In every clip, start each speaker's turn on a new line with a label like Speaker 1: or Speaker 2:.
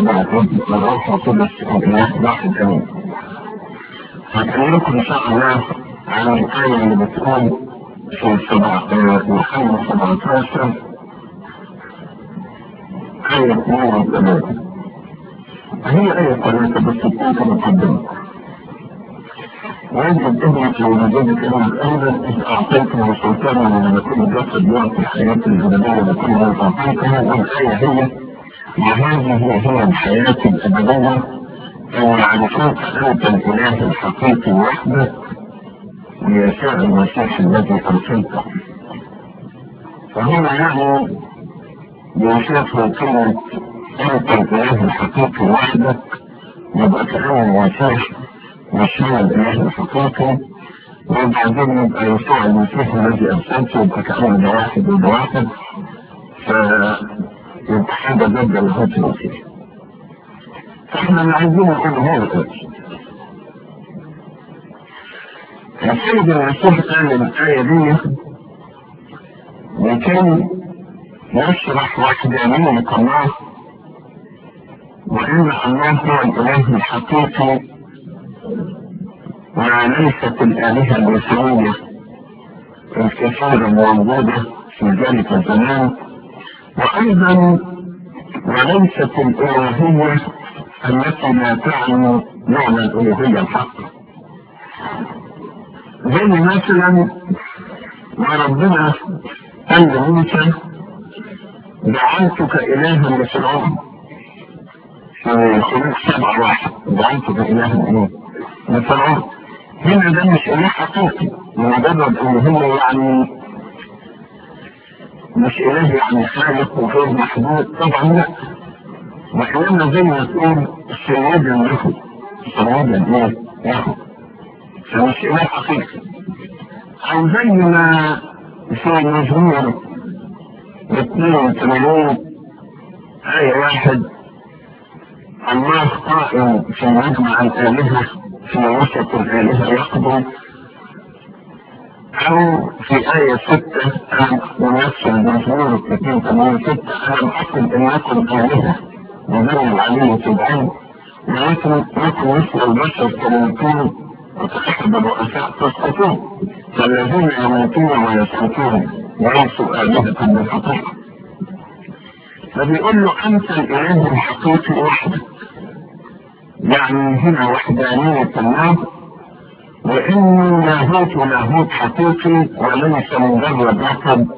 Speaker 1: والابن والروح القدس الاله واحد امين. هكلمكم ان شاء الله عن الايه اللي بتقول في يوحنا 17 آية 82 هي آية قريبة بس بتكون مقدمة ويجب ابنك في ولادك كلمة أيضا إذ أعطيته سلطانا لما يكون جسد يعطي الحياة الأبدية لكل من أعطيته والآية هي وهذه هي الحياة الأبدية أن يعرفوك أنت الإله الحقيقي وحدك ويسوع المسيح الذي أرسلته فهنا يعني يشوف كلمة أنت الإله الحقيقي وحدك يبقى كلام المسيح يسوع الإله الحقيقي وبعدين يبقى يسوع المسيح الذي أرسلته يبقى كلام ده واحد وده واحد فيبقى حاجة ضد الهوت المسيح فاحنا اللي عايزين نقول هو الكويس السيد المسيح قال الآية دي لكي يشرح وحدانية الله وأن الله هو الإله الحقيقي وليست الآلهة الوثنية الكثيرة موجودة في ذلك الزمان وأيضا وليست الإلهية التي لا تعني معنى الألوهية الحق زي مثلا ما ربنا قال لموسى جعلتك إلها لفرعون في خروج سبعة واحد جعلتك إلها إيه؟ لفرعون هنا ده مش إله حقيقي مجرد إن هو يعني مش إله يعني خالق وغير محدود طبعا لا وإنما زي ما تقول سيدا له سيدا إيه؟ له فمش إله حقيقي أو زي ما في مزمور 82 آية واحد الله قائم في مجمع الآلهة في وسط الآلهة يقضي أو في آية ستة ونفس المزمور 82 ألم أقل إنكم آلهة وذل العلي تدعون ولكن لكم مثل البشر كموتون وتحسب الرؤساء تسقطون فالذين يموتون ويسقطون وليسوا آلهة بالحقيقة فبيقول له أنت الإله الحقيقي وحدك يعني هنا وحدانية الله وإنه لاهوت لاهوت حقيقي وليس مجرد لقب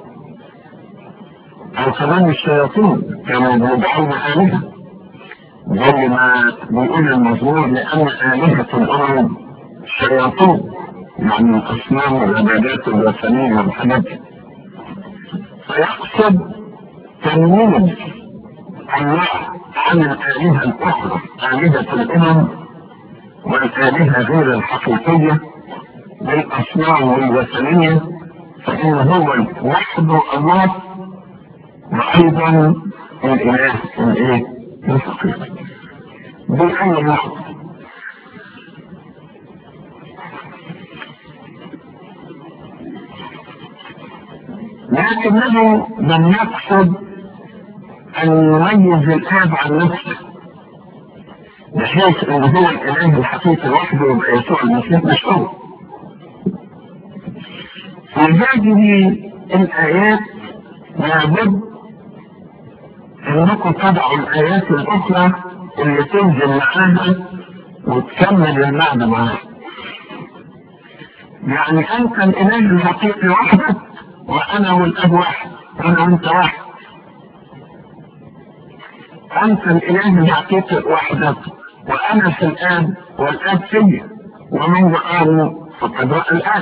Speaker 1: أو كمان الشياطين كانوا بيدعون آلهة زي ما بيقول المزمور لأن آلهة الأرض شياطين يعني الأصنام والعبادات الوثنية والحاجات فيقصد تنوين الله عن الآلهة الأخرى آلهة الأمم والآلهة غير الحقيقية بالأصنام والوثنية فإن هو وحده الله وأيضا الإله الإيه؟ الحقيقي بالأمر واحد لكنه لم يقصد أن يميز الآب عن نفسه بحيث أن هو الإله الحقيقي وحده يبقى يسوع المسيح مش هو في هذه الآيات لابد أنكم تضعوا الآيات الأخرى اللي تنزل معاها وتكمل المعنى معاها يعني أنت الإله الحقيقي وحدك وأنا والأب واحد أنا وأنت واحد أنت الإله الحقيقي وحدك وأنا في الآب والآب فيا ومن رآني فقد رأى الآب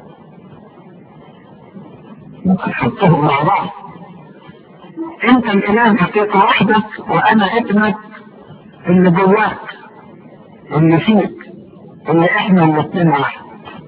Speaker 1: نحطهم مع بعض أنت الإله الحقيقي وحدك وأنا ابنك اللي جواك اللي فيك اللي إحنا الاثنين واحد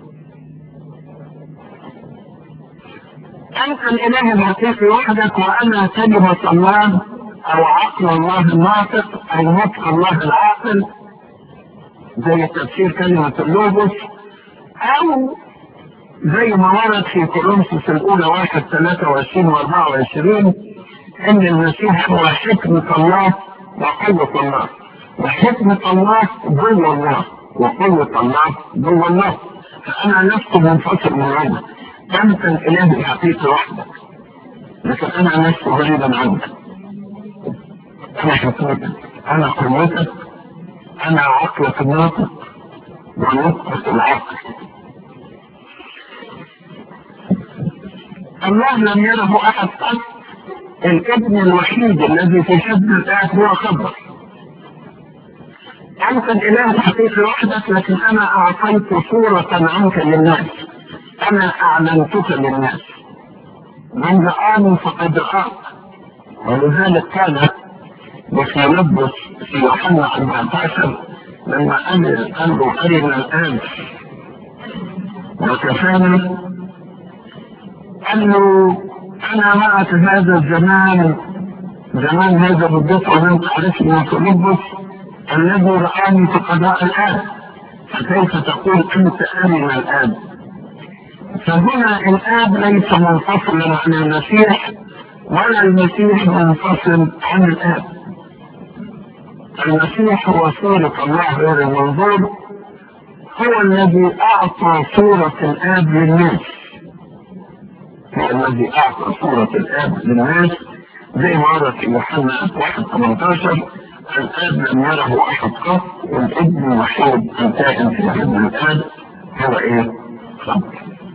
Speaker 1: أنت الإله الحقيقي وحدك وأنا كلمة الله أو عقل الله الناطق أو نطق الله العاقل زي تفسير كلمة اللوبس أو زي ما ورد في كورنثوس الأولى واحد 23 و 24 إن المسيح هو حكمة الله وقوة الله وحكمة الله جوه الله وقوة الله جوه الله فأنا لست منفصل من الله أنت الإله الحقيقي وحدك لكن أنا لست غريبا عنك أنا حكمتك أنا قوتك أنا عقلك الناطق ونطقك العقل الله لم يره أحد قط الابن الوحيد الذي في حزب الآب هو خبر أنت الإله الحقيقي وحدك لكن أنا أعطيت صورة عنك للناس أنا أعلنتك للناس من رآني فقد رآك ولذلك كان بفيلبس في يوحنا 14 لما قال قال له أرنا الآن وكفانا قال له أنا معك هذا الزمان زمان هذا بالضبط ومن تعرفني يا فيلبس الذي رآني في قضاء الآن فكيف تقول أنت أرنا الآن فهنا الآب ليس منفصلا عن المسيح ولا المسيح منفصل عن الآب المسيح هو صورة الله غير المنظور هو الذي أعطى صورة الآب للناس هو الذي أعطى صورة الآب للناس زي ما ورد في يوحنا 1 18 الآب لم يره أحد قط والابن الوحيد الكائن في حب الآب هو إيه؟ صبر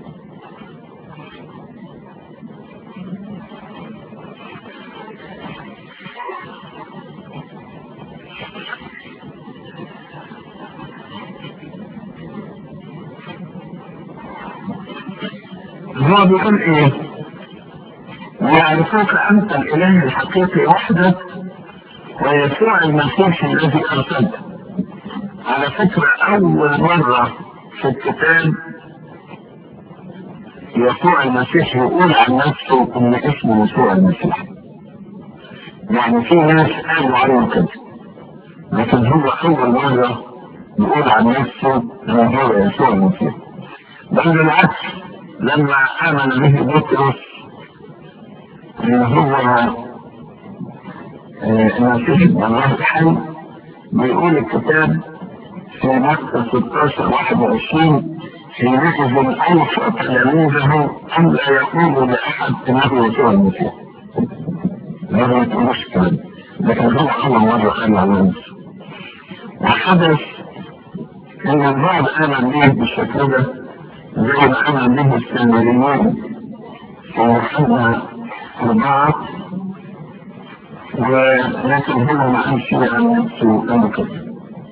Speaker 1: هو بيقول ايه يعرفوك انت الاله الحقيقي وحدك ويسوع المسيح الذي ارسلته على فكرة اول مرة في الكتاب يسوع المسيح يقول عن نفسه ان اسمه يسوع المسيح يعني في ناس قالوا عنه كده لكن هو اول مرة يقول عن نفسه ان هو يسوع المسيح بل بالعكس لما آمن به بطرس إن هو المسيح ابن الله الحي بيقول الكتاب في مكة 16 21 حينئذ أوصى تلاميذه أن لا يقولوا لأحد إنه يسوع المسيح. هذا ما تقولوش كلام لكن هو أول مرة قال على نفسه. وحدث إن البعض آمن به بالشكل ده زي ما أنا به السامريين في يوحنا أربعة ولكن هو ما قالش عن نفسه قال كده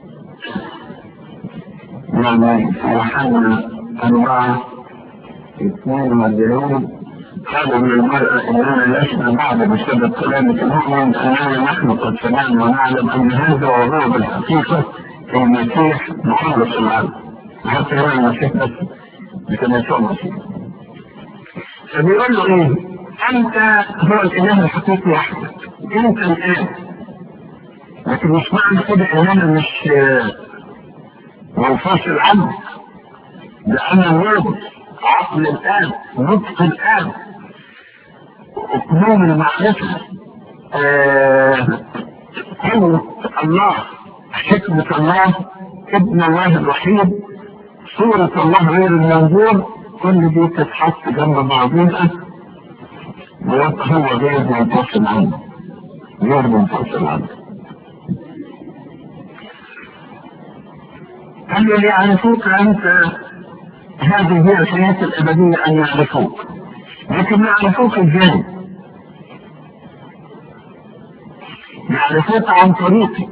Speaker 1: يعني في يوحنا أربعة اثنين واربعين قالوا للمرأة إننا لسنا بعد بسبب كلامك المؤمن أننا نحن قد سمعنا ونعلم أن هذا وهو بالحقيقة المسيح مخلص العالم حتى هو المسيح بس لكن يسوع المسيح فبيقول له ايه انت هو الاله الحقيقي وحدك انت الان لكن مش معنى كده ان انا مش منفصل عنك ده انا النور عقل الان نطق الان اقنوم المعرفة قوة الله حكمة الله ابن الله الوحيد صورة الله غير المنظور كل دي تتحط جنب بعضها ويبقى هو غير منفصل عنه غير منفصل عنه قال له يعرفوك أنت هذه هي الحياة الأبدية أن يعرفوك لكن يعرفوك إزاي؟ يعرفوك عن طريقي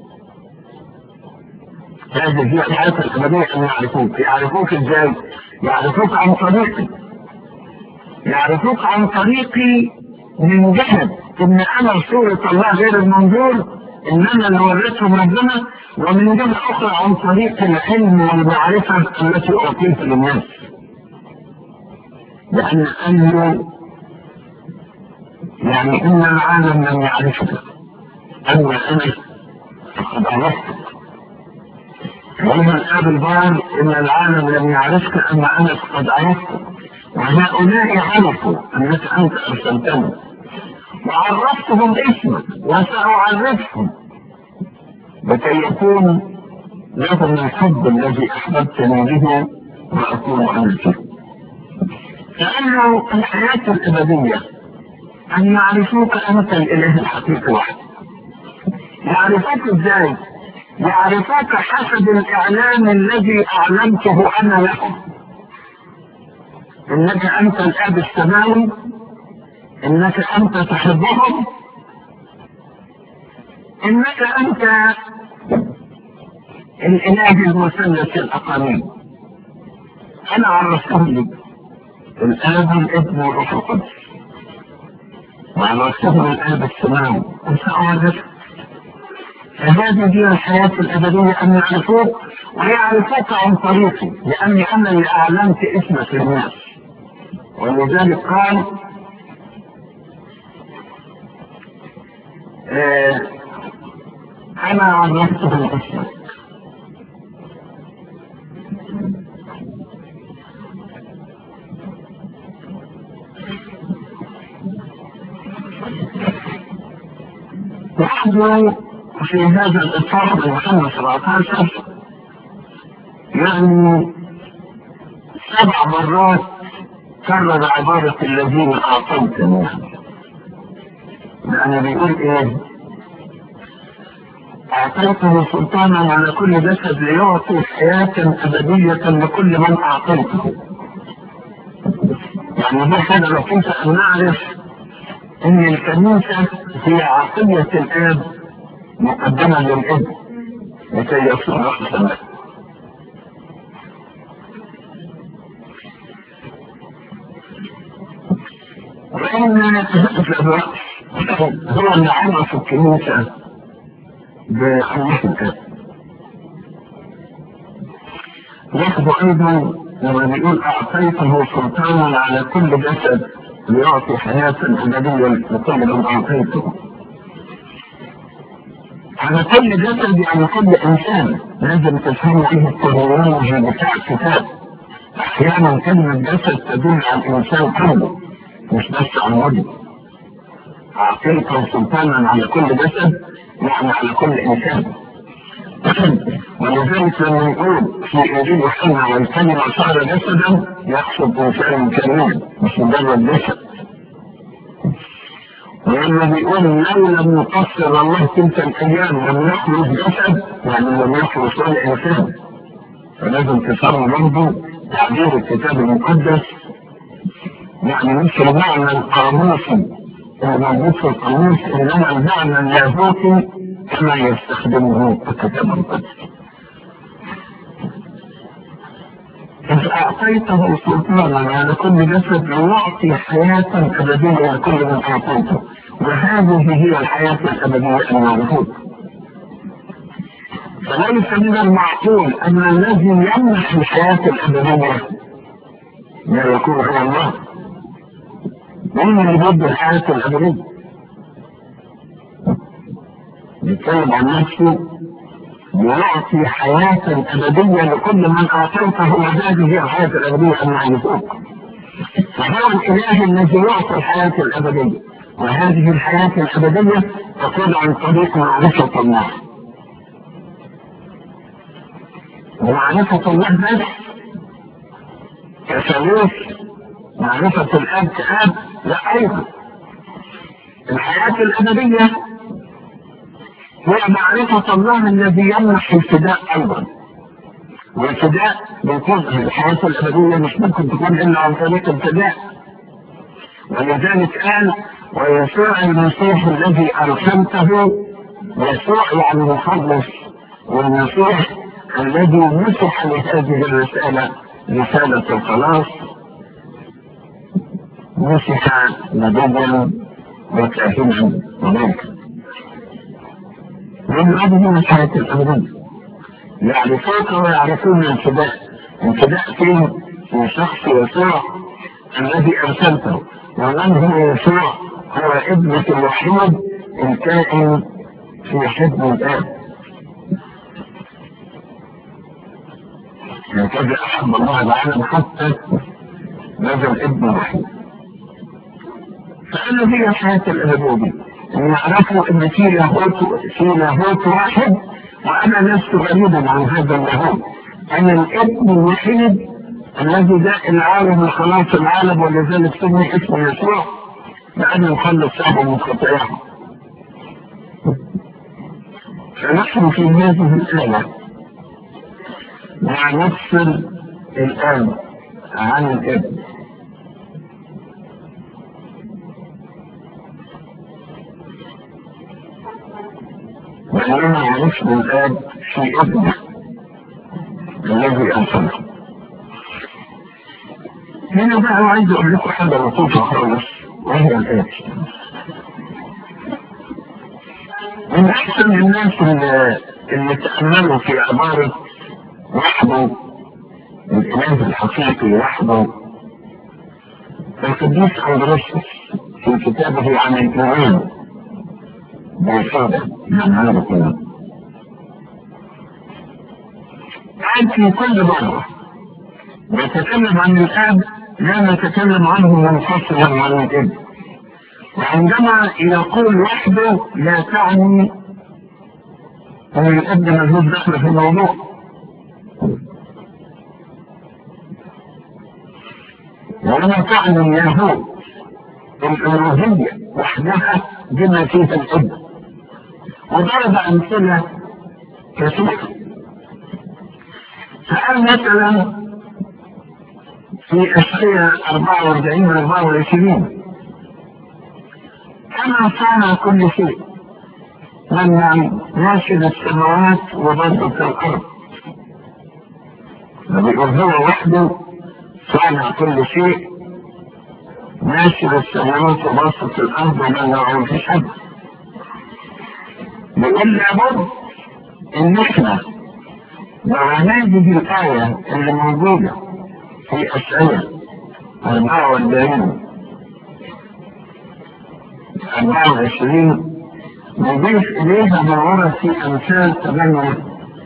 Speaker 1: هذه هي الحياة الأبدية أن يعرفوك يعرفوك إزاي؟ يعرفوك عن طريقي يعرفوك عن طريقي من جهة إن أنا صورة الله غير المنظور إن أنا اللي وريتهم ربنا ومن جهة أخرى عن طريق العلم والمعرفة التي أعطيتها للناس لأن أنه يعني إن العالم لم يعرفك أما أنا فقد عرفتك ومن الآب البار إن العالم لم يعرفك أما أنا فقد عرفتك وهؤلاء عرفوا أنك أنت أرسلتني وعرفتهم اسمك وسأعرفهم لكي يكون لهم الحب الذي احببتني به واكون انا فيه لانه الحياه الابديه ان يعرفوك انت الاله الحقيقي وحدك يعرفوك ازاي يعرفوك حسب الاعلان الذي اعلنته انا لهم انك انت الاب السماوي انك انت تحبهم انك انت الاله المثلث الاقانيم انا عرفتهم لك الاب الابن والروح القدس وعرفتهم الاب السماوي انت اعرفت فهذه هي الحياة الأبدية أن يعرفوك ويعرفوك عن طريقي لأني أنا اللي أعلنت اسمك للناس ولذلك قال آه أنا عرفتهم اسمك نحن في هذا الإطار من محمد 17 يعني سبع مرات كرر عبارة الذين أعطيتني يعني بيقول إيه أعطيته سلطانا على كل جسد ليعطي حياة أبدية لكل من أعطيته يعني ده حاجة لطيفة أن نعرف أن الكنيسة هي عقية الآب مقدمة للابن لكي يصير رحمة وإن هو اللي عرف الكنيسة بحياة الآب ياخذ أيضا لما بيقول أعطيته سلطانا على كل جسد ليعطي حياة أبدية لكل من أعطيته على كل جسد يعني كل انسان لازم تفهموا ايه الترمينولوجي بتاع الكتاب احيانا كلمة جسد تدل على الانسان كله مش بس على الوجه اعطيته سلطانا على كل جسد يعني على كل انسان ولذلك لما يقول في انجيل يوحنا والكلمة صار جسدا يقصد انسان كامل مش مجرد جسد ولما بيقول لو لم يقصر الله تلك الايام لم يخلص جسد يعني لم يخلص ولا انسان فلازم تفهم برضه تعبير الكتاب المقدس يعني مش المعنى القاموسي الموجود في القاموس انما المعنى اللاهوتي كما يستخدمه الكتاب المقدس إذ أعطيته سلطانا على كل جسد ليعطي حياة أبدية لكل من أعطيته وهذه هي الحياة الأبدية الموجودة فليس من المعقول أن الذي يمنح الحياة الأبدية لا يكون هو الله من اللي ضد الحياة الأبدية يتكلم عن نفسه ويعطي حياة أبدية لكل من أعطيته وهذه هي الحياة الأبدية المعرفوك فهو الإله الذي يعطي الحياة الأبدية وهذه الحياة الأبدية تكون عن طريق معرفة الله ومعرفة الله بس كثالوث معرفة الآب كآب لا أيضا الحياة الأبدية هي معرفة الله الذي يمنح الفداء أيضا والفداء بيكون الحياة الأبدية مش ممكن تكون إلا عن طريق الفداء ولذلك قال ويسوع المسيح الذي أرسلته يسوع يعني مخلص والمسيح الذي مسح لهذه الرسالة رسالة الخلاص مسح نبيا وكاهنا وملكا من هذه الحياة الأبدية يعرفوك ويعرفون الفداء الفداء فيه في شخص يسوع الذي أرسلته ومن هو يسوع هو ابنة الوحيد الكائن في حضن الآب هكذا أحب الله العالم حتى نزل ابن الوحيد فأنا هي الحياة الأبدية أن يعرفوا أن في لاهوت في لاهوت واحد وأنا لست غريبا عن هذا اللاهوت أنا الابن الوحيد الذي جاء العالم لخلاص العالم ولذلك سمي اسمه يسوع لأنه يخلص شعبه من خطاياهم فنحن في هذه الآية نفصل الآن عن الابن وإننا عرفنا الآن في ابنه الذي أرسله هنا بقى عايز أقول لكم حاجة لطيفة خالص وهي الآتي من أحسن الناس اللي, اللي تأملوا في عبارة وحده الإله الحقيقي وحده القديس أندرسوس في كتابه عن الإيمان بإفادة من هذا الكلام قاعد في كل مرة نتكلم عن الآب لا نتكلم عنه منفصلا عن الابن وعندما يقول وحده لا تعني ان الابن ملهوش دخل في الموضوع ولما تعني اليهود الالوهيه وحدها بما فيها الابن وضرب امثله كثيره فقال مثلا في أشعية 44 و 24 كما صنع كل شيء لما ناشد السماوات وبسط الأرض بيقول هو وحده صنع كل شيء ناشد السماوات وبسط الأرض وما معه في حد بيقول لابد إن إحنا مع هذه الآية اللي موجودة في أسئلة أربعة وأربعين أربعة وعشرين نضيف إليها ما ورد في أمثال ثمانية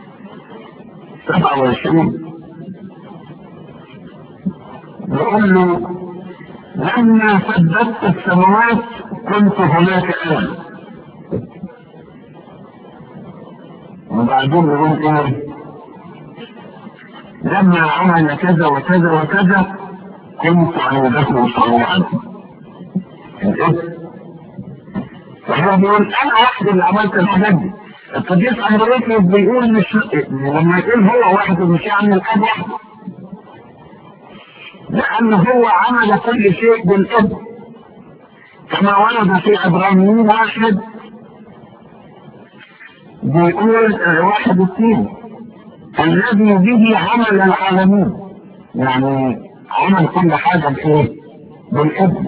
Speaker 1: سبعة وعشرين يقول له لما سددت السماوات كنت هناك أنا وبعدين يقول إيه لما عمل كذا وكذا وكذا كنت عنده صنيعا فهو بيقول انا واحد اللي عملت الحاجات دي القديس اندريكوس بيقول مش لما يقول هو واحد مش يعني الاب وحده لان هو عمل كل شيء بالاب كما ورد في ابراهيم واحد بيقول واحد اثنين الذي به عمل العالمين يعني عمل كل حاجة بإيه؟ بالابن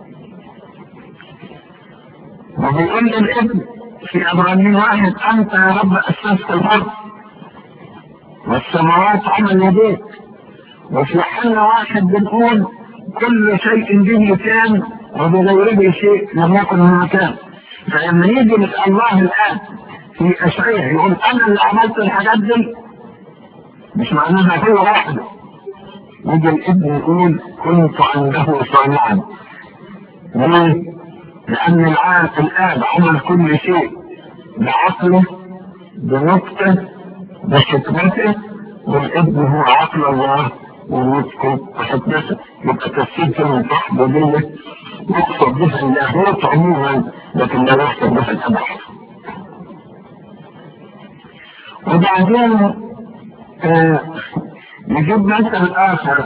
Speaker 1: وبيقول للابن في إبراهيم واحد أنت يا رب أسست الأرض والسماوات عمل يديك وفي حنا واحد بنقول كل شيء به كان وبغيره شيء لم يكن هو كان فلما يجي الله الآن في أشعية يقول أنا اللي عملت الحاجات دي مش معناها هو وحده يجي الابن يقول كنت عنده صانعا ليه؟ لأن العالم الآب عمل كل شيء بعقله بنطقه بحكمته والابن هو عقل الله ونطقه وحكمته يبقى تفسير كلمة وحده دي يقصد بها اللاهوت عموما لكن لا يقصد بها الأبد وبعدين آه نجيب مثل آخر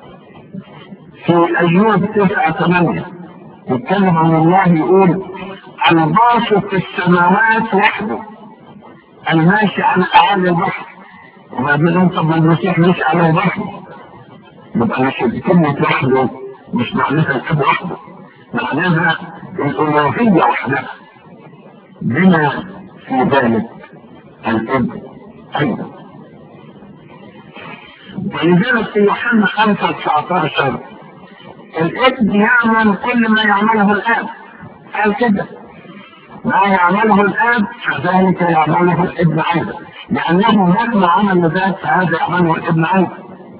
Speaker 1: في أيوب تسعة ثمانية يتكلم عن الله يقول الباسط السماوات وحده الماشي على أعلى البحر وبعدين طب المسيح مش على البحر يبقى مش كلمة وحده مش معناها الأب وحده معناها الألوهية وحدها بما في ذلك الأب أيضا ولذلك في يوحنا 5 19 الابن يعمل كل ما يعمله الاب قال كده ما يعمله الاب فذلك يعمله الابن ايضا لانه مهما عمل ذات فهذا يعمله الابن ايضا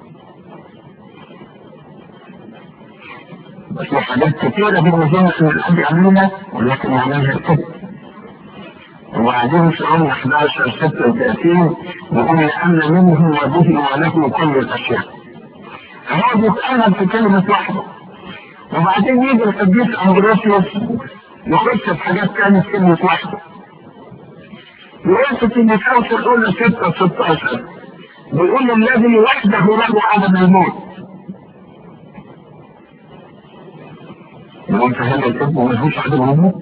Speaker 1: بس في حاجات كثيره بنظن ان الاب يعملها ولكن يعملها الابن وبعدين في عمر 11 36 يقول لأن منه وبه وله كل الأشياء هو بيتقلب في كلمة واحدة وبعدين يجي القديس أندروسيوس يخش في حاجات تانية في كلمة واحدة يقول في تيموثاوس الأولى 6 16 بيقول الذي وحده له عدم الموت يقول فهل الابن ملهوش عدم الموت؟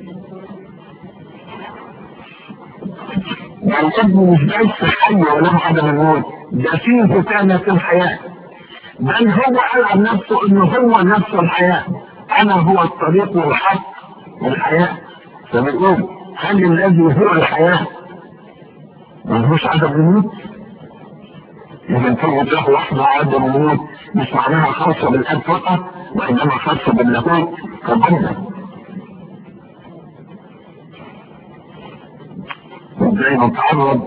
Speaker 1: يعني الابن مش بس حي وله عدم الموت ده فيه كتابة الحياة بل هو قال عن نفسه انه هو نفس الحياة انا هو الطريق والحق والحياة فبيقول هل الذي هو الحياة ملهوش عدم الموت؟ إذا كلمة له وحده عدم الموت مش معناها خاصة بالأب فقط وإنما خاصة باللاهوت كبرنا وزي ما تعرض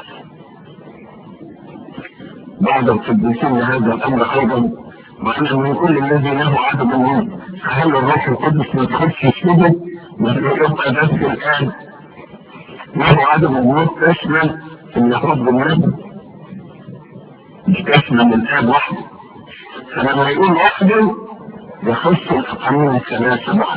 Speaker 1: بعض القديسين لهذا الأمر أيضا وأن من كل الذي له عدم الموت فهل الروح القدس ما يدخلش يسجد ويبقى بس الآن له عدم الموت تشمل اللاهوت بالنسبة مش تشمل الآب وحده فلما يقول وحده يخص الأقانيم الثلاثة وحده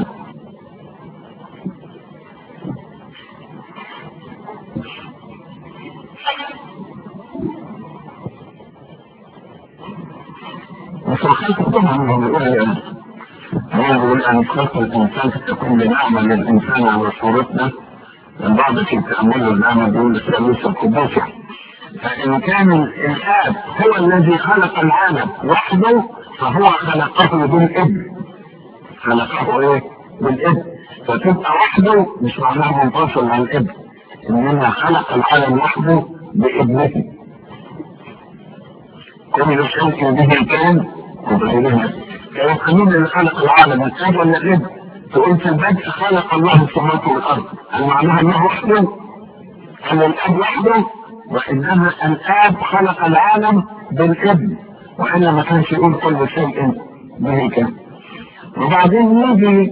Speaker 1: وفي الخلق طبعا هو بيقول هو بيقول أن خلق الإنسان تكون بنعمة للإنسان على صورتنا البعض في تأمل النعمة بيقول الثالوث القدوس فإن كان الآب هو الذي خلق العالم وحده فهو خلقه بالابن خلقه ايه؟ بالابن فتبقى وحده مش معناها منفصل عن الابن انما خلق العالم وحده بابنه كل شيء به كان وبغيرها كان مين اللي خلق العالم الاب ولا الابن؟ تقول في البدء خلق الله السماوات والارض هل معناها انه وحده؟ هل الاب وحده؟ وإنما الآب خلق العالم بالابن وإلا ما كانش يقول كل شيء به كان وبعدين يجي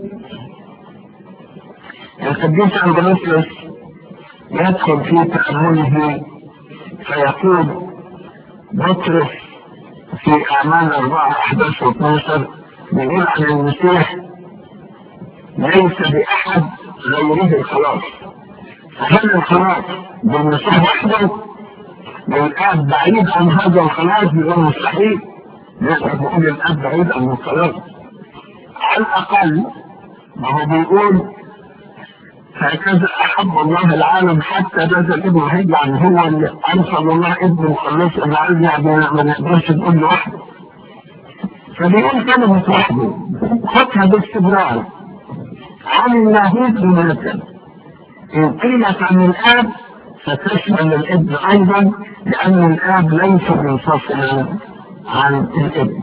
Speaker 1: القديس أندونيسيوس يدخل في تأمله فيقول بطرس في أعمال 4 11 و 12 بيقول عن المسيح ليس بأحد غيره الخلاص فهل الخلاص بالمسيح وحده والآب بعيد عن هذا الخلاص بيقول مستحيل نقدر نقول الآب بعيد عن الخلاص على الأقل ما هو بيقول هكذا أحب الله العالم حتى بذل ابن وحيد يعني هو اللي أرسل الله ابن مخلص اللي عايز يعني ما نقدرش نقول له وحده فبيقول كلمة وحده خدها باستمرار عن اللاهوت بمثل إن قيلت عن الآب فتشمل الابن أيضا لأن الآب ليس منفصلا عن الابن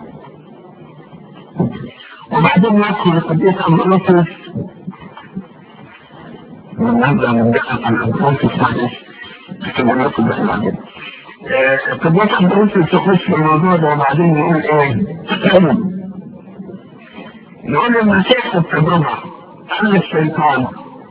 Speaker 1: وبعدين يدخل القديس أمبروسيوس ونبدأ ندقق عن أمبروسيوس معلش عشان ناخد بقى بعدين القديس أمبروسيوس يخش في الموضوع ده وبعدين يقول إيه؟ يقول المسيح في التجربة أن الشيطان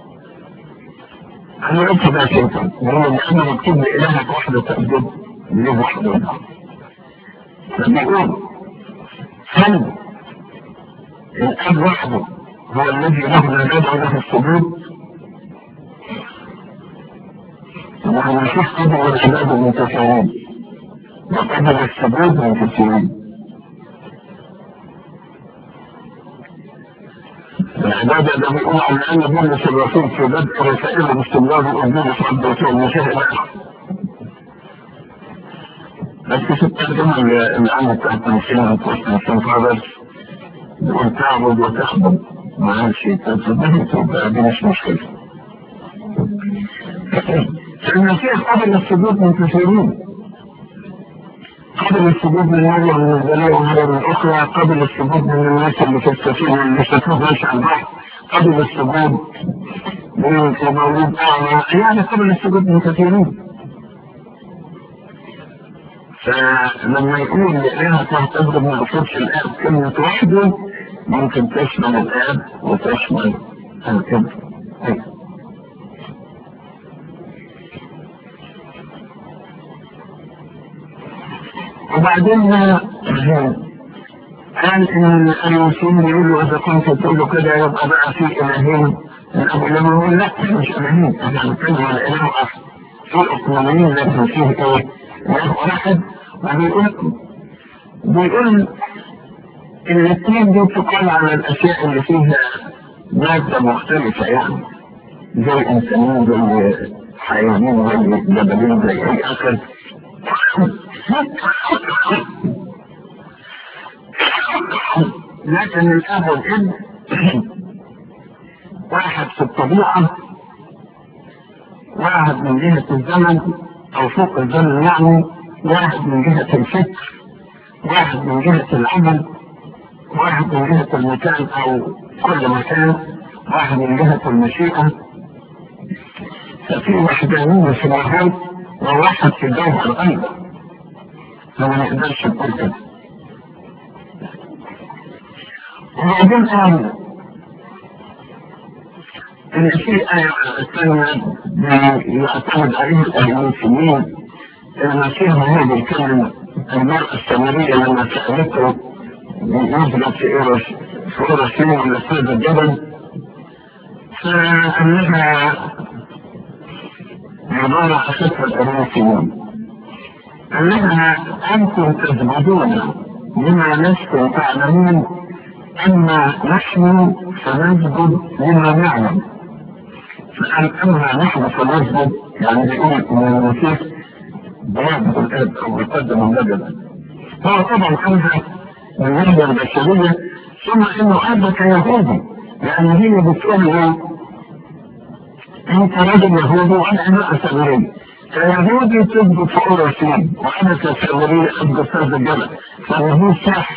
Speaker 1: أنا قلت ده شيطان لأن أنا مكتوب لإلهك وحده تأجد له وحده لما يقول هل الأب وحده هو الذي له العبادة وله السجود نحن نشوف قدر العبادة المتساويين وقدر السجود متساويين العبادة ده بيقول عن أن بولس الرسول في بدء رسائله باستمرار الأردن في عبد الرسول المسيح الآخر بس في الترجمة اللي عملت بتاعت تمثيلها كويس فاذرز بيقول تعبد وتخدم ما عادش تنتبه تبقى دي مش مشكلة المسيح قبل السجود من كثيرين قبل السجود من مرة من البلاء ومرة من أخرى قبل السجود من الناس اللي في السفينة اللي شافوه ماشي على البحر قبل السجود من مولود أعمى يعني قبل السجود من كثيرين فلما يكون لإلهك تهتم ما يقصدش الآب كلمة وحده ممكن تشمل الآب وتشمل الابن وبعدين قال ان المسلمين بيقولوا اذا كنت تقولوا كده يبقى بقى في الهين الابو لما يقول لا مش الهين احنا بنتكلم على اله اخر في اقليمين لكن فيه ايه؟ اله واحد وبيقول بيقول الاثنين دي تقال على الاشياء اللي فيها مادة مختلفة يعني زي انسانين زي حيوانين زي جبلين زي اي اخر لكن الاب والابن واحد في الطبيعة واحد من جهة الزمن او فوق الزمن يعني واحد من جهة الفكر واحد من جهة العمل واحد من جهة المكان او كل مكان واحد من جهة المشيئة ففي وحدانية في الوهاب وواحد في الجوهر ايضا فما نقدرش نقول كده وبعدين قال ان في آية ثانية يعتمد عليها الأهليين المسيح هو بيتكلم المرأة السامرية لما سألته نزلت في إيروس في أورسين ولا في هذا الجبل فقال لها عبارة أخذها الأريسيون قال لها أنتم تزبدون لما لستم تعلمون أما نحن فنسجد لما نعلم فقال أما نحن فنسجد يعني بيقول إن المسيح بيعبد الآب أو بيقدم النجد هو طبعا خمسة من النهضة البشرية ثم إنه أبا كيهودي يعني هي بتقول له أنت رجل يهودي وأنا امرأة سامرية كيهودي تثبت في أورسين وأنا كسامرية أثبت في هذا الجبل فهو صح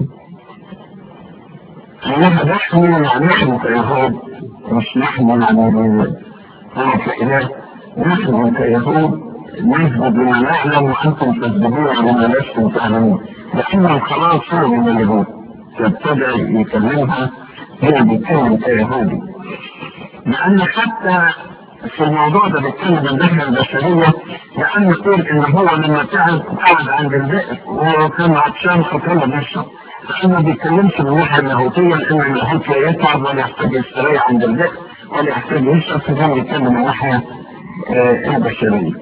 Speaker 1: أنها نحن نحن كيهود مش نحن يعني هو كإله نحن كيهود نثبت بما نعلم وأنتم تثبتون بما لستم تعلمون لأن الخلاص هو من اليهود فابتدى يكلمها هي بيتكلم كيهودي لأن حتى في الموضوع ده بيتكلم الناحية البشرية لأن يقول إن هو لما تعب قعد عند البئر وكان عطشان فطلب يشرب فأنا ما بيتكلمش من الناحية اللاهوتية لأن اللاهوت لا يتعب ولا يحتاج يستريح عند البئر ولا يحتاج يشرب فده بيتكلم من الناحية البشرية.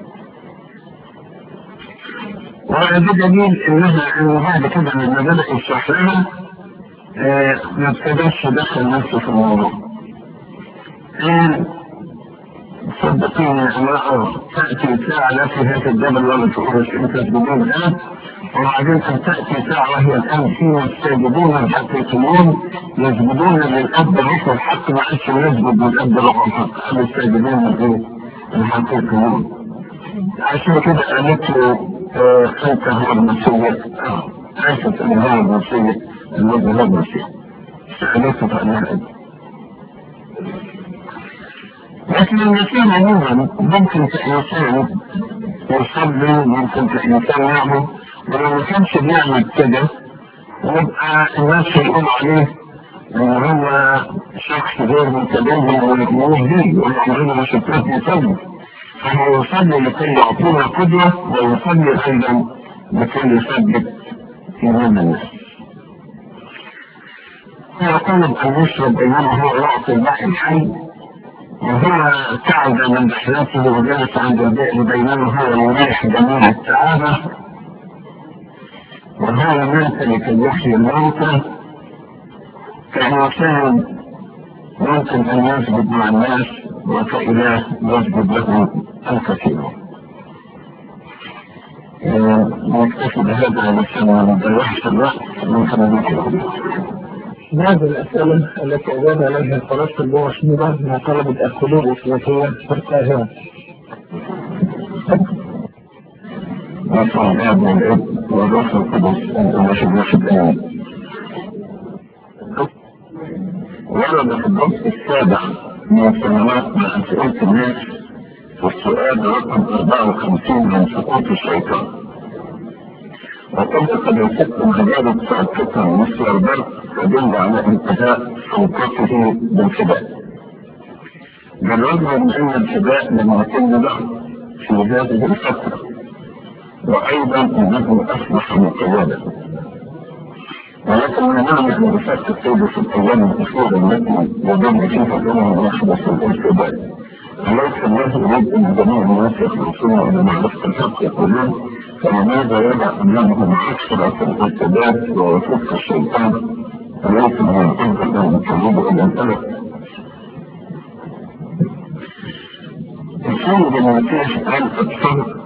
Speaker 1: وده دليل إنها إنه بعد كده لما بدأ يشرح لها ما ابتداش يدخل نفسه في الموضوع. صدقيني يا امرأة تأتي ساعة لا في هذا الجبل ولا في أورش أنت تسجدون الآن وبعدين أن تأتي ساعة وهي الآن فيما الساجدون الحقيقيون يسجدون للأب الروح الحق ما عادش يسجد للأب الروح الحق أم الساجدون الحقيقيون عشان كده قالت له أنت هو المسيح عاشت أن هو المسيح الذي لا مسيح سألته فأنا لكن المسيح عموما ممكن كإنسان يصلي ممكن كإنسان يعمل ولو ما كانش بيعمل كده يبقى الناس يقول عليه ان هو شخص غير متدين ومهدي وعمرنا ما شفناه يصلي فهو يصلي لكي يعطينا قدوة ويصلي أيضا لكي يثبت إيمان الناس. يطلب أن يشرب بينما هو يعطي الماء الحي وهو تعب من رحلته وجلس عند البئر بينما هو يريح جميع التعابة وهو مات لكي يحيي الموتى كإنسان ممكن أن يسجد مع الناس وكإله يسجد له الكثير. نكتفي بهذا علشان ما نضيعش الوقت ممكن نجيب
Speaker 2: بعض الأسئلة التي أجاب عليها القناة اللغة شنيبة مع طلبة الخلود الإسلامية في القاهرة.
Speaker 1: وصل الاب والابن والروح القدس انت واحد واحد امين ورد في الدرس السابع من السنوات مع اسئله الناس والسؤال رقم 54 من سقوط الشيطان وكنت قد وصفت عبادة سعادتها مثل البرد تدل على انتهاء سلطته بالفداء بالرغم من ان الفداء لم يتم له في هذه الفتره وأيضا أنه أصبح مقيدا ولكن نعلم أن رسالة السيد في الأيام الأخيرة التي يضم فيها الأمم يحدث الارتداد أليس الله يريد أن جميع الناس يخلصون إلى معرفة الحق يقولون فلماذا يدع أمامهم أكثر في الارتداد ووفوق الشيطان أليس من الأفضل أن يقربوا إلى الألف السيد المسيح قال الصدق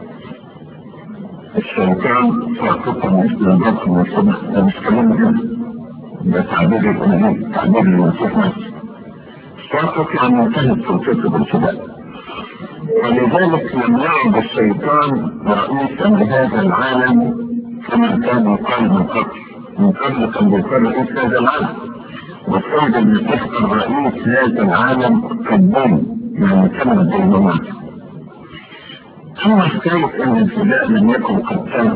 Speaker 1: الشيطان ساقط مثل البطن والصدق ده مش كلام هنا ده تعبير الأمين تعبير المسيح نفسه ساقط يعني انتهت سلطته بالسباق ولذلك لم يعد الشيطان رئيسا لهذا العالم كما كان يقال من قبل من قبل كان بيقال رئيس هذا العالم والسيد المسيح كان رئيس هذا العالم كالدين يعني كان الدينونات أما حكاية أن الفداء لم يكن قد تم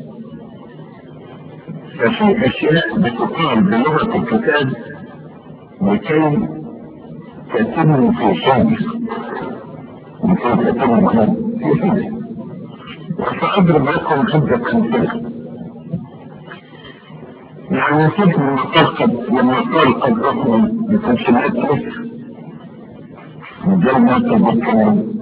Speaker 1: ففي أشياء بتقال بلغة الكتاب لكي تتم في شأنه لكي تتم في شأنه وسأضرب لكم عدة أمثلة يعني كيف لما قد لما قال قد أخرج بتنشئات مصر مجال ما تذكرون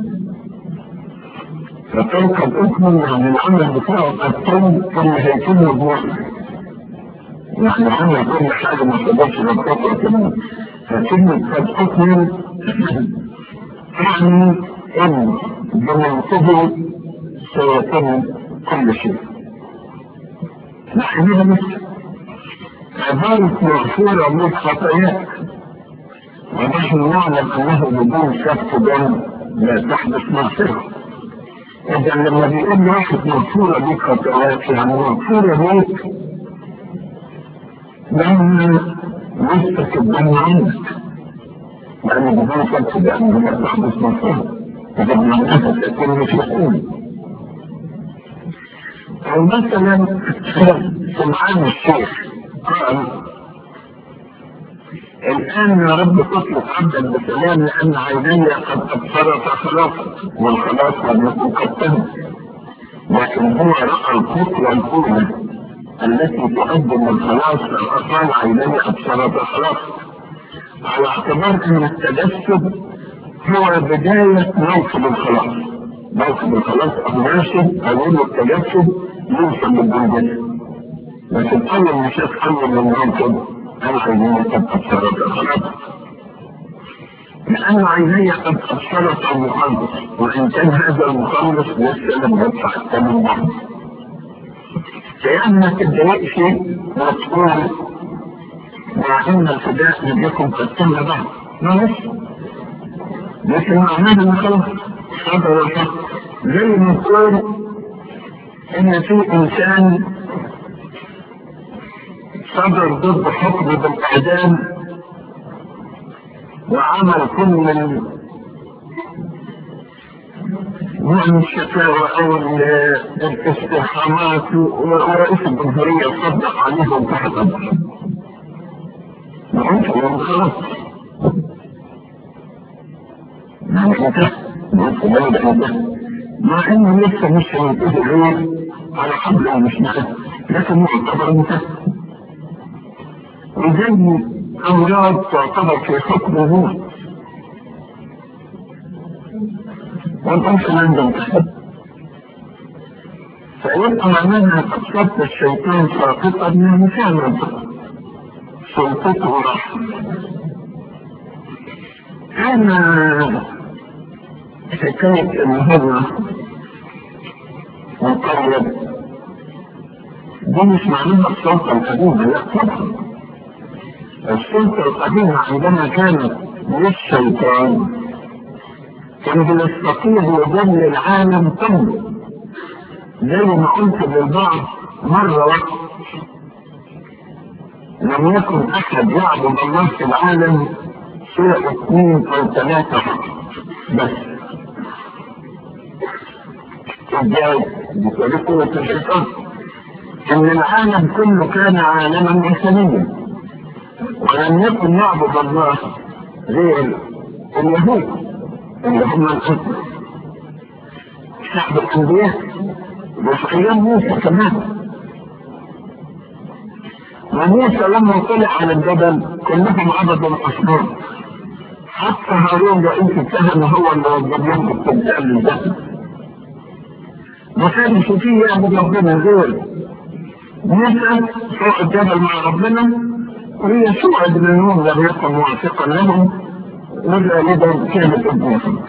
Speaker 1: فكان قد أكمل يعني العمل بتاعه قد تم ثم هيكون بوحده يعني عمل كل حاجة ما تقدرش نتقطع كمان فكلمة قد أكمل يعني إن بمنتهي سيتم كل شيء نحن هنا مثل عبارة مغفورة من خطاياك ونحن نعلم أنه بدون سفك دم لا تحدث مغفرة إذا لما بيقول واحد مغفورة بيك خطاياك يعني مغفورة بيك لما نسفك الدم عنك لأن بدون سفك دم لا تحدث مغفرة إذا معناها تكون مش يقول أو مثلا سمعان الشيخ قال الآن يا رب تطلق عبدا بسلام لأن عيني قد أبصرت خلاصا والخلاص لم يكن قد تم لكن هو رأى الخطوة الأولى التي تقدم الخلاص فقال عيني أبصرت خلاصا على اعتبار أن التجسد هو بداية موكب الخلاص موكب الخلاص أو ماشي أقول التجسد يوصل للجنة لكن أول ما شاف أول من موكب أنا عيني قد أبصرت خلاص لأن عيني قد أبصرت المخلص وإن كان هذا المخلص لسه لم يدفع الثمن بعد كأن تدعي شيء مسؤول مع أن الفداء لم يكن قد تم بعد ما لسه لكن معناه أن خلاص صدر الحق زي ما نقول إن في إنسان صدر ضد حكم بالإعدام وعمل كل نوع الشكاوى أو الاستحامات ورئيس الجمهورية صدق عليهم تحت أمر معروف يوم خلاص يعني انت مع انه لسه مش هينتهي غير على حبل مش نحن لكن معتبر منتهي وزي أمراض تعتبر في حكم الموت والأنف عندهم تحب فيبقى معناها قد صدت الشيطان ساقطا من فعلا سلطته راح أنا حكاية إن هو مقرب دي مش معناها السلطة القديمة لا طبعا السلطة القديمة عندما كانت للشيطان كان بيستطيع يضل العالم كله زي ما قلت للبعض مرة واحدة لم يكن أحد يعبد الله في العالم سوى اثنين أو ثلاثة فقط بس ازاي؟ بطريقة الشيطان إن العالم كله كان عالما إنسانيا ولم يكن يعبد الله غير اليهود اللي هم الأسر شعب الأنبياء وفي ايام موسى كمان وموسى لما طلع على الجبل كلهم عبدوا الاصنام حتى هارون رئيس الكهنه هو اللي وجب لهم التمثال للجبل ما كانش فيه يعبد ربنا غير موسى فوق الجبل مع ربنا ويسوع ابن نون لم يكن موافقا لهم وغالبا كانت ابنهم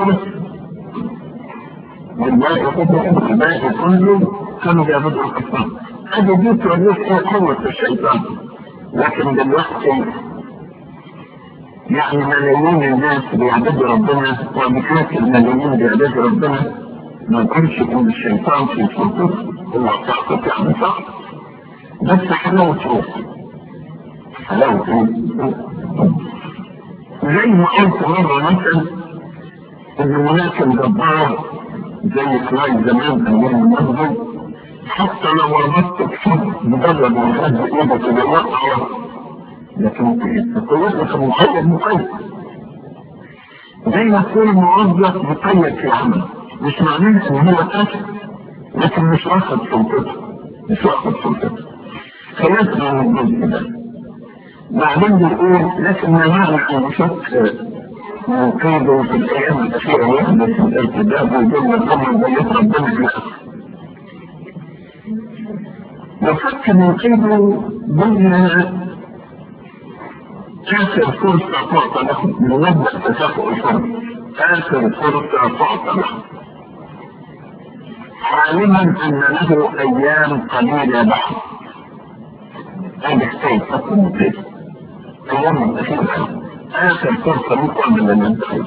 Speaker 1: والباقي الباقي كله كانوا بيعبدوا الاصنام هذه دي توريك ايه قوة الشيطان لكن دلوقتي يعني ملايين الناس بيعبدوا ربنا وبكاثر ملايين بيعبدوا ربنا ما كانش يكون الشيطان في سلطته هو تعطيك يعني صح بس حلاوة روح حلاوة زي ما قلت مرة مثلا ان هناك الجبار زي كلاي زمان ايام المسجد حتى لو ربطت بشد مجرد من هذه ايدك الى الواقع لكن تقولك مقيد مقيد زي ما تكون موظف مقيد في عمل مش معناه ان هو قاتل لكن مش واخد سلطته مش واخد سلطته خلاص من الجزء ده بعدين بيقول لكن ما معنى ان شك قيده في الايام الاخيره يحدث الارتداد ويجب الامر بيت ربنا في الاخر وفك من قيده ضمن آخر فرصة تعطى له لنبدأ تكافؤ الفرص آخر فرصة تعطى له عالما أن له أيام قليلة بعد هذا حكاية فك من قيده أيام الأخيرة آخر فرصة مقابل للانتخاب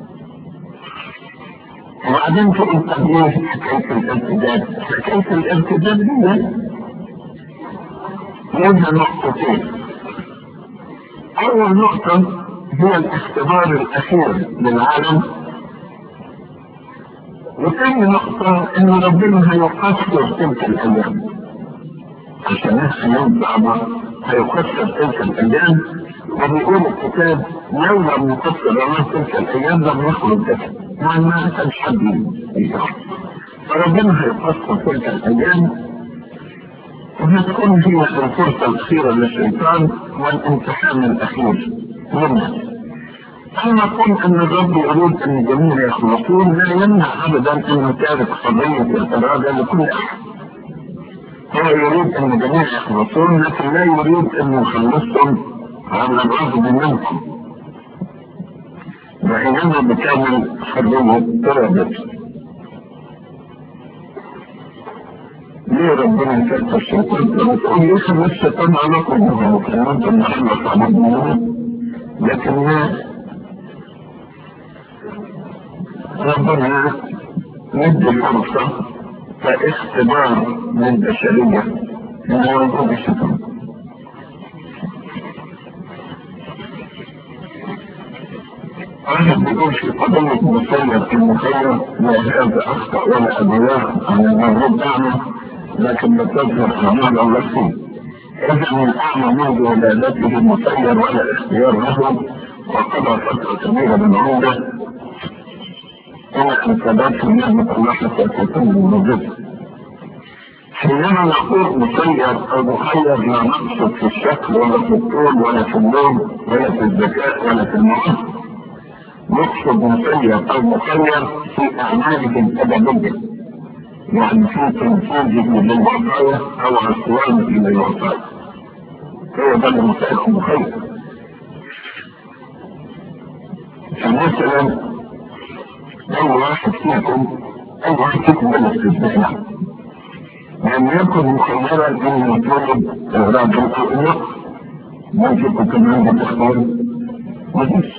Speaker 1: وبعدين في التغيير حكاية الارتداد حكاية الارتداد دي منها نقطتين أول نقطة هي الاختبار الأخير للعالم وثاني نقطة إن ربنا هيقصر تلك الأيام عشان أيام صعبة هيقصر تلك الأيام وبيقول الكتاب لو لم يقصر الله تلك الأيام لم يخرج جسد يعني ما كانش حد فربنا هيقصر تلك الأيام وهتكون هي الفرصة الأخيرة للشيطان والامتحان الأخير منها أما كون أن الرب يريد أن الجميع يخلصون لا يمنع أبدا أن يتارك قضية الإرادة لكل أحد هو يريد أن الجميع يخلصون لكن لا يريد أن يخلصهم على الرغم منكم وإنما بكامل حرية إرادته ليه ربنا يكتب الشيطان تقول ليه خلص الشيطان على قلوبهم وكلمات المحمد على الدنيا لكن ربنا يدي فرصة كاختبار للبشرية من وجود الشيطان واحد بيقول في قضية مسير المخير لا هذا أخطأ ولا أبواه عن المغرب أعمى لكن لا تظهر أعمال الله فيه إذا الأعمى منذ ولادته مسير ولا اختيار له وقضى فترة كبيرة من عمره إلى أن ثبت نعمة الله حتى تكون موجودة حينما نقول مسير أو مخير لا نقصد في الشكل ولا في الطول ولا في اللون ولا في الذكاء ولا في المعرفة نقصد مسير أو مخير في أعماله الأدبية يعني في تنفيذه للوصايا أو عصيانه للوصايا هو ده المسير أو مخير فمثلا أي واحد فيكم أي واحد فيكم بلغ في الذهن لم يكن مخيرا أن يطلب إغراض الأمة ممكن تكون عنده تختار مفيش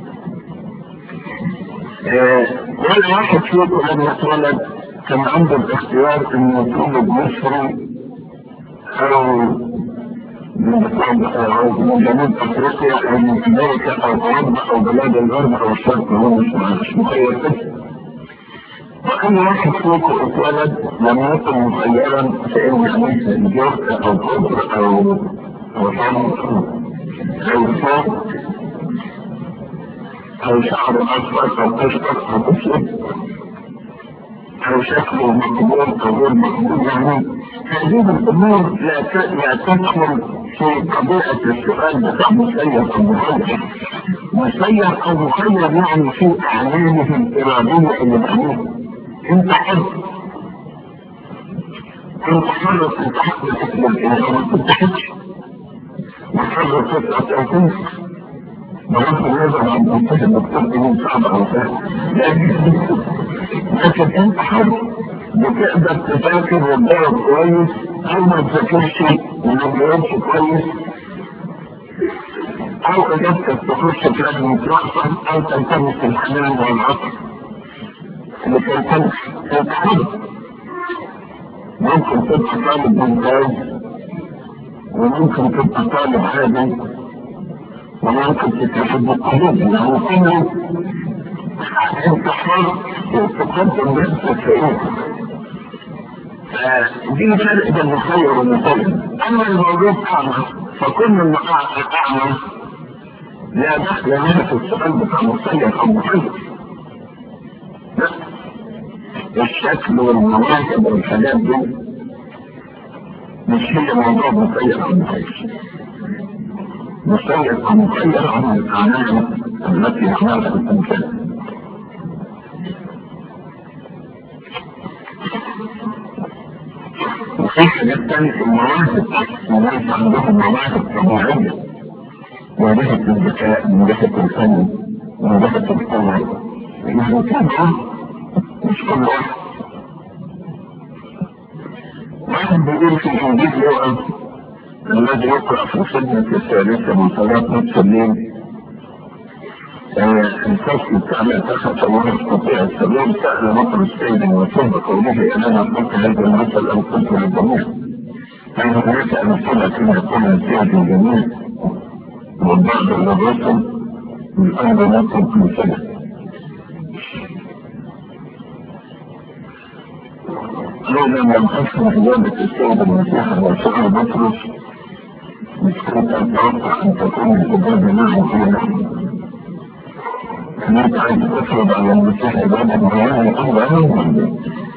Speaker 1: ولا واحد فيكم لما يتولد كان عنده الاختيار انه يطلب مصري او من جنوب افريقيا او من امريكا او اوروبا او بلاد الغرب او الشرق هو مش مش مخير بس وأي واحد فيكم اتولد لم يكن مخيرا في ان يعمل جوف او كبر او او صمت او صوت او شعر اصفر او اشقر او اسود او شكله مقبول او غير مقبول يعني هذه الامور لا لا تدخل في طبيعه السؤال بتاع مسير او مخير مسير او مخير يعني في اعماله الاراديه اللي بعملها انت حر انت حر انت حر تسلم الى ما كنت حر وحر تسأل او تنسى بغض النظر عن منتهى الدكتور دي صعب او سهل لكن انت حر بتقدر تذاكر وتجاوب كويس او ما تذاكرش وما تجاوبش كويس او اجابتك تخش في لجنة رأسا او تلتمس الحنان والعطف لكي تنجح انت حر ممكن تبقى طالب ممتاز وممكن تبقى طالب عادي وممكن تتحد القلوب لأنه كله انت حر وتقدم نفسك في ايه دي فرق بين المخير والمسلم اما الموجود اعمى فكل من اعمى لا دخل له في السؤال بتاع مسير او مخير الشكل والمواهب والحاجات دي مش هي موضوع مسير او مخير مسير او مخير عن الاعمال التي عملها الانسان وفي حاجات تانية في المواهب الناس عندهم مواهب طبيعية مواهب الذكاء مواهب الفن مواهب القوة يعني كان مش كل واحد واحد بيقول في الانجيل يقف الذي يقرأ في الخدمة الثالثة من صلاة نصف الليل الفصل بتاع لا تخف ولا تستطيع السبيل سأل مطر السيد وصف قوله أنا قلت هذا المثل أو قلت للجميع هل هناك أمثلة كما يكون السيد الجميع والبعض للرسل الأمر نطلب مثلا لولا لم أفهم إجابة السيد المسيح وسأل بطرس مش كنت أتوقع أن تكون الإجابة معي في نحن كانت عايز تفرض على المسيح عبادة معينة يقول عنهم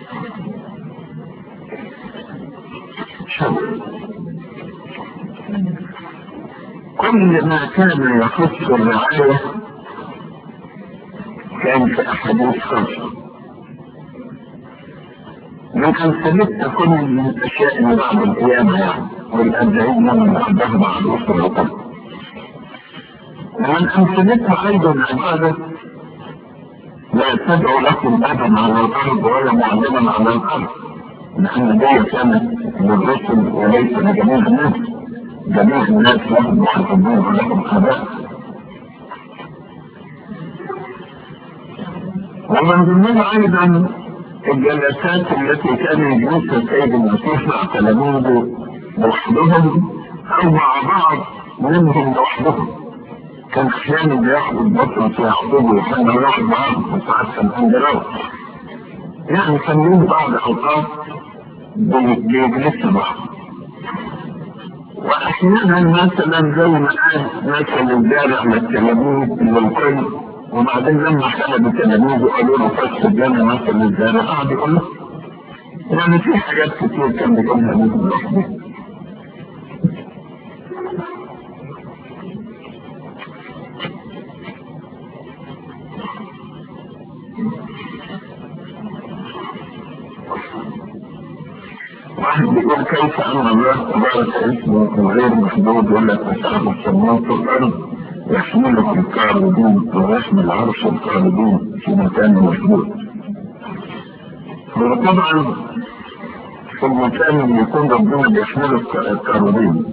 Speaker 1: كل ما كان يخص الرعاية كان في أحاديث خاصة لكن سمعت كل من الأشياء اللي بعد القيامة يعني والأربعين من بعدها معروف الرقم ومن أمثلتها أيضا عبادة لا تدعو لكم أبا على الأرض ولا معلما على الأرض لأن دي كانت للرسل وليس لجميع الناس جميع الناس لهم محاسبون ولهم آباء ومن ضمنها أيضا الجلسات التي كان يجلسها السيد المسيح مع تلاميذه لوحدهم أو مع بعض منهم لوحدهم كان احيانا بياخد بطرس ويعقوب وكان يروح معاهم وساعات كان اندراوس يعني كان لهم بعض اوقات بيجلسوا بعض واحيانا مثلا زي ما قال مثل الجارع للتلاميذ للكل وبعدين لما خلدوا تلاميذه قالوا له فسر لنا مثل الجارع قعد يقول له يعني في حاجات كتير كان بيقولها منهم لوحدهم واحد بيقول كيف ان الله تبارك اسمه غير محدود ولا تسعه السماوات والارض يحمله الكاردين ويحمل عرش الكاردين في مكان محدود وطبعا في المكان اللي يكون ربنا بيحمله الكاردين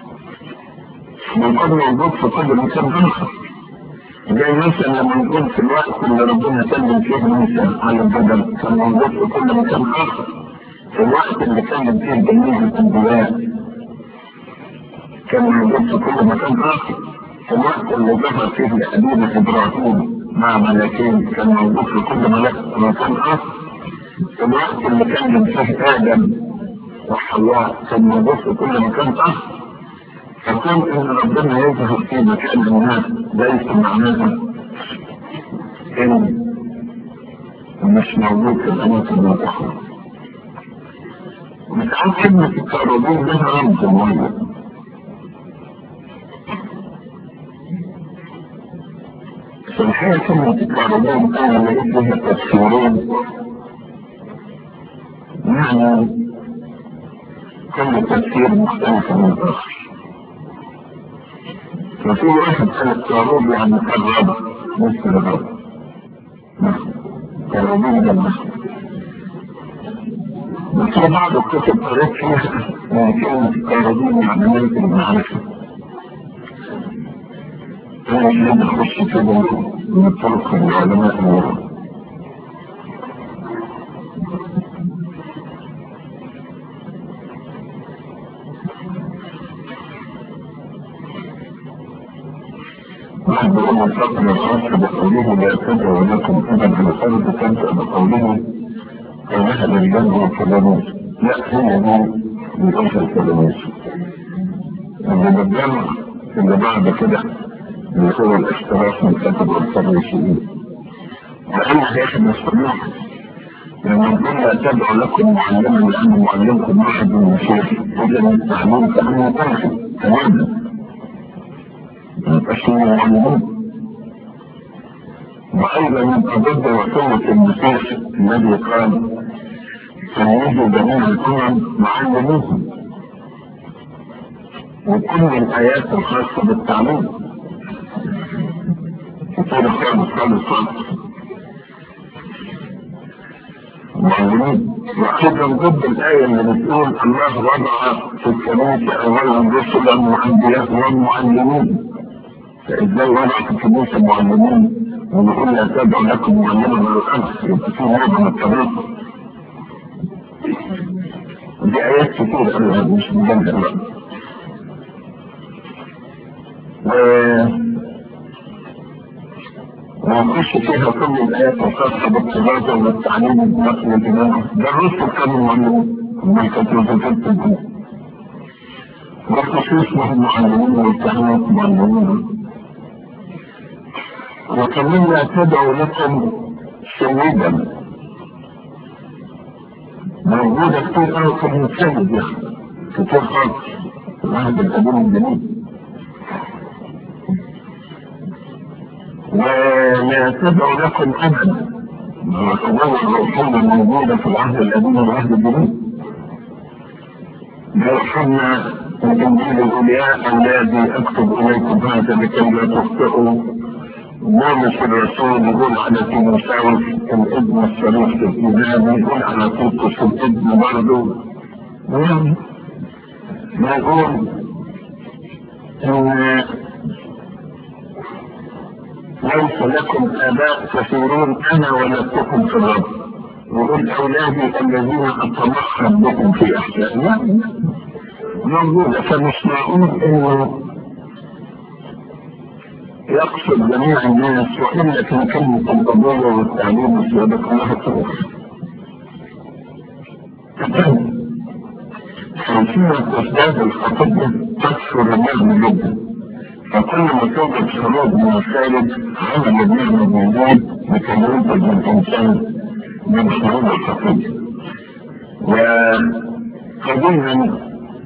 Speaker 1: بيكون موجود في كل مكان اخر زي مثلا لما نقول في الوقت اللي ربنا كلم فيه موسى على الجبل كان موجود في كل مكان اخر في الوقت اللي كان فيه جميع الانبياء كان موجود في كل مكان اخر في الوقت اللي ظهر فيه لابينا ابراهيم مع ملكين كان موجود في كل مكان اخر في الوقت اللي كان فيه ادم وحواء كان موجود في كل مكان اخر فكون ان ربنا يظهر في مكان هناك ليس معناها ان مش موجود في الأماكن الأخرى وساعات كلمة التعرضين لها رمز معين في الحقيقة كلمة التعرضين أنا لقيت لها تفسيرين يعني كل تفسير مختلف من الآخر ففي واحد قال التعرض يعني كالربع مثل الربع كالربع ده المخ وفي بعض الكتب قريت فيها كلمة التعرضين يعني ملك المعرفة أنا اللي بخش في من الطرق العلماء الورى واحد بيقول من فضل الخاص بقوله لا تدعو لكم ابدا على الارض تبدا بقوله انها للجنب والكلامات لا هي دي بيقولها الكلامات اللي بالجمع اللي بعد كده اللي هو الاحتراف من كتب الفريسيين لأن هيك مستمر لما نقول لا تدعو لكم معلما لأن معلمكم واحد من المشايخ إذا التعليم كأنه كافي تماما يبقى معلمون وأيضا يبقى ضد وسيلة المسيح الذي قال سيجوا جميع الأمم معلموهم وكل الآيات الخاصة بالتعليم كتير خالص خالص خالص معلمين وأيضا ضد الآية اللي بتقول الله وضع في الكنيسة أولا رسلا وأنبياء ومعلمين فإزاي وضع في الكنيسة معلمين ونقول لا تدعو لكم معلما من الأمس يبقى في نوع من التبريد دي آيات كتير قالها مش مجمع بقى ونخش فيها كل الآيات الخاصة بالتجارة والتعليم والنقل والإمامة ده الرسل كانوا معلمين هم كانوا في والخصوص وهم معلمين والتعليم معلمين وكمان لا تدعو لكم سيدا موجودة كتير قوي في المساجد يا أخي كتير خالص في العهد القديم الجديد ولا تدعو لكم ابدا القضايا الروحيه الموجوده في العهد القديم والعهد الجديد يرحمنا الانجيل الاولياء اولادي اكتب اليكم هذا لكي لا تخطئوا بولس الرسول يقول على تيموثاوس الابن الصريح في الايمان يقول على تيتوس الابن برضه يعني يقول ان ليس لكم آباء كثيرون أنا ولدتكم في الرب وقل أولادي الذين أتمخض بكم في أحيائي موجودة فمش معقول إنه يقصد جميع الناس وإلا كان كلمة القضية والتعليم السابق لها تروح حيثية إحداث الخطية تكثر النعم جدا فكل ما توجد شروط من الخارج عمل النعمة موجود لتجربة الإنسان من شروط الخطية وقديما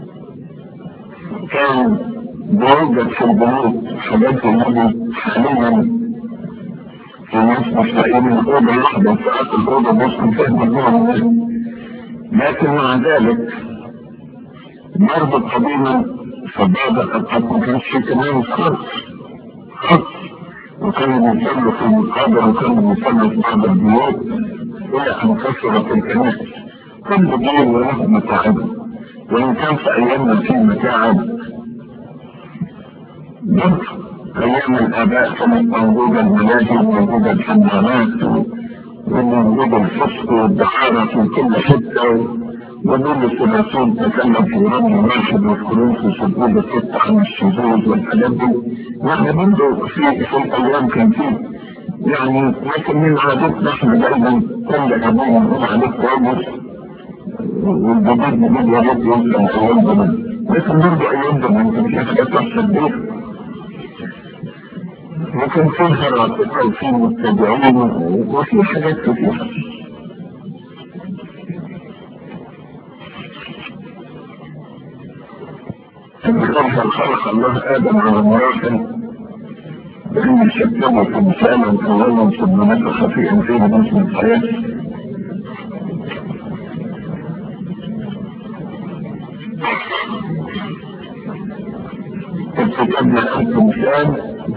Speaker 1: كان بيوجد في البيوت حاجات النبي حاليا في ناس مستقيم الأوضة الواحدة ساعات الأوضة بوصل فيها مجموعة من لكن مع ذلك برضه قديما فبعد الأوقات ما كانش في كمان خالص خالص وكانوا بيصلوا في المقابر وكانوا بيصلوا في بعض البيوت إلى أن كثرت الكنائس كل جيل وله متاعبه وإن كان في أيامنا في متاعب برضه أيام الآباء كانت موجودة الملاهي وموجودة الحمامات وموجودة الفسق والدحارة في كل حتة ودول الثلاثين تكلم في رمي واحد والخروج في سجود الستة عن الشذوذ والحاجات دي يعني برضه في في الأيام كان في يعني لكن من عادتنا احنا دايما كل أبونا نقول عليك كويس والجديد جديد يا رب يوصل أيام زمان لكن برضه أيام زمان كان في حاجات أحسن بيها لكن في رافضة وفي متبعين وفي حاجات كتيرة الأفضل خلق الله آدم على مراحل بأن شكله تمثالا أولا ثم نفخ في أنفه نفس الحياة كتبنا التمثال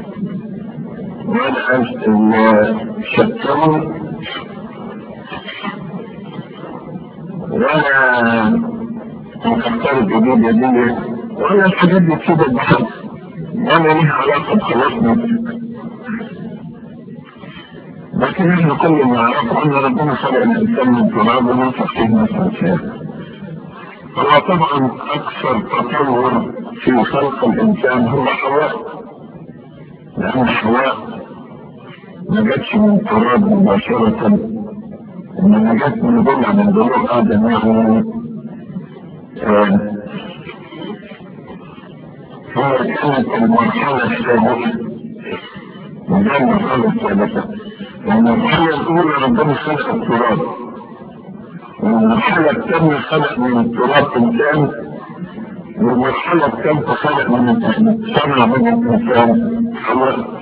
Speaker 1: وأنا شكله وأنا مفكر الجديدة دي ولا الحاجات دي تفيد البحر ولا ليها علاقة بخلاص نفسك لكن احنا كل ما نعرفه ان ربنا خلق الانسان من تراب ونفخ فيه مثل فيه هو طبعا اكثر تطور في خلق الانسان هو حواء لان حواء ما جاتش من تراب مباشرة انما جت من ضلع من ضلوع ادم يعني هي كانت المرحلة الثالثة وده المرحلة الثالثة المرحلة الأولى ربنا خلق التراب والمرحلة الثانية خلق من التراب إنسان والمرحلة الثالثة خلق من صنع من الإنسان حواء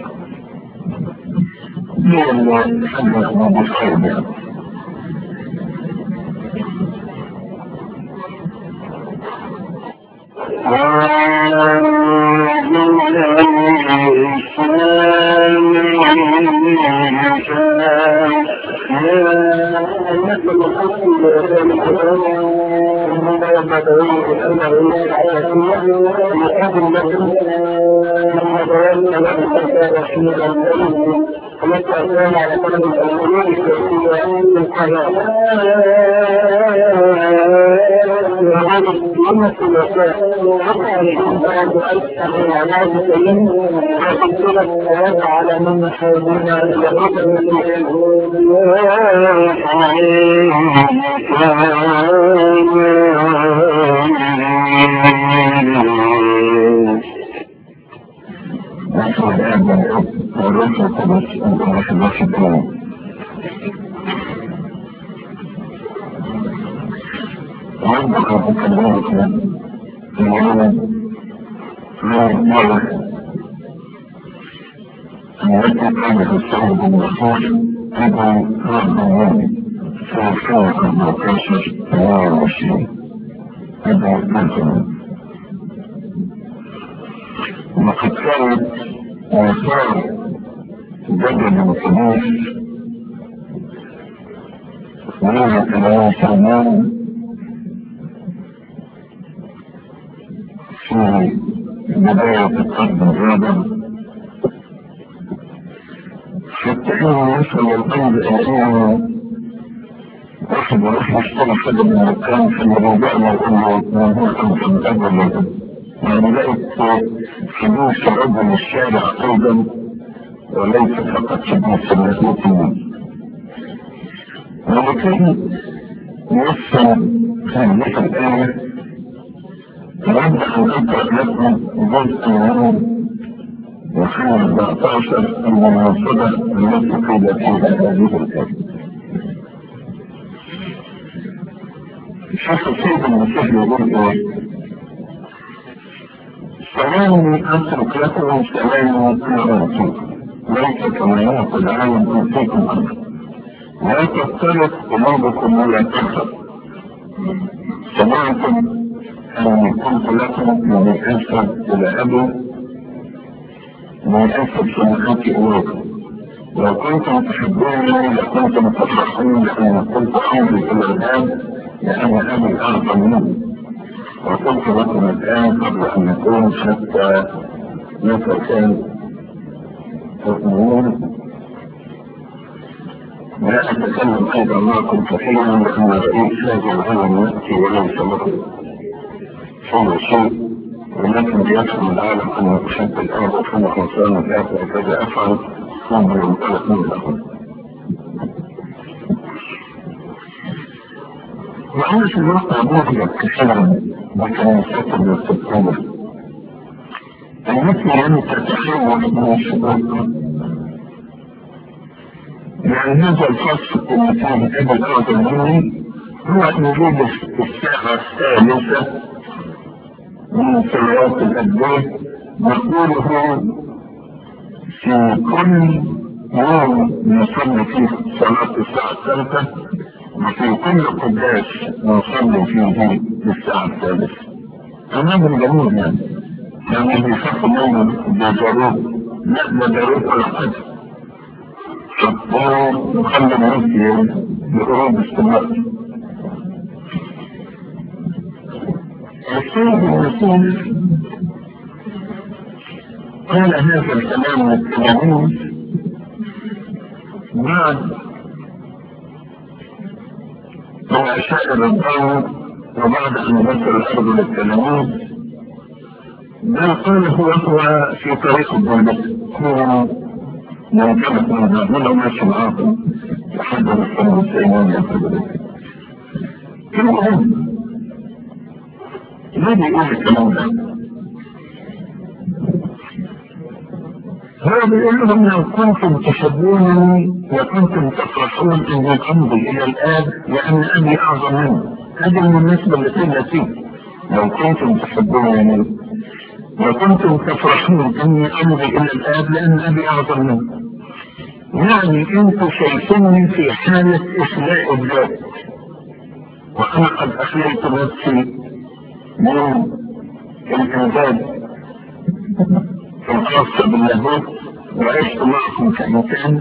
Speaker 1: هي اللي حاجة ما بخير يعني
Speaker 2: على طلب الأولين السياسية من الحياة وهذا الأمة الوفاء حتى الإنسان أكثر من عناد السلم وتنزل الحياة على من يحاولون إلى
Speaker 1: الروح القدس أنت روح الروح الكريم ربك ربك الله العالم لا مرة التي كانت الصعب المخصوص هذا رب الله فوفاق المقاصد 28 هذا مثلا وقد كانت آثار بدل الحديث وليلة الله سلمان في بداية القرن الرابع حتى انه يصل الامر انه واحد وراح يشتري حاجه من المكان في الرباء انه موضوع انت من اجل يعني بقت حدوث رجل الشارع ايضا وليس فقط حدوث المسلمين ولكن يوصل هذه الآية أود أن أقرأ لكم جزء من وحال 14 المناسبة التي قيل فيها هذه الآية الشيخ السيد المسيح يقول إيه سلامي أترك لكم سلامي أعطيكم ليس كما يعطي العالم أعطيكم أمر لا تختلف قلوبكم ولا تخف سمعتم أن كنت لكم من الأسد إلى أبي من الأسد سمعتي إليكم لو كنتم تحبونني لكنتم تفرحون لأن كنت أمضي إلى الآن لأن أبي أعظم مني وقلت لكم الآن قبل أن نكون حتى متى كان تؤمنون لا أتكلم أيضا معكم كثيرا لأن رئيس هذا العالم يأتي وليس له فيه شيء ولكن بيفهم العالم أن أحب الأرض كما إنسان الآب وكذا أفعل ثم ينطلق من لهم وأنا في الواقع مغلق كثيرا بكنيسات المستقبلة أن مثل أن تتحول من الشروط يعني هذا الفصل اللي كان قبل أعظم مني هو وجود الساعة الثالثة من صلوات الأدوية نقوله في كل يوم نصلي فيه صلاة الساعة الثالثة وفي كل قداس نصلي فيه الساعة الثالثة أمام جميل يعني يعني بيخاف منه بضرورة لا ده ضرورة ولا حاجة شطار وخلي الناس بقرون استمرار السيد المسيح قال هذا الكلام للتلاميذ بعد وعشاء الرضاعة وبعد أن بسر الأرض للتلاميذ بل قال هو هو في طريق الجنة هو من كانت من هذا ماشي معاكم لحد ما السنة السيمان يأخذ المهم ليه بيقول الكلام ده؟ هو بيقول لهم لو كنتم تحبونني وكنتم تفرحون اني امضي الى الاب لان ابي اعظم مني هذه المناسبه اللي فيها فيه لو كنتم تحبونني وكنتم تفرحون اني امضي الى الاب لان ابي اعظم مني يعني انتم شايفيني في حاله اخلاء الذات وانا قد اخليت نفسي من الانجاز الخاصة باللاهوت وعشت معكم كإنسان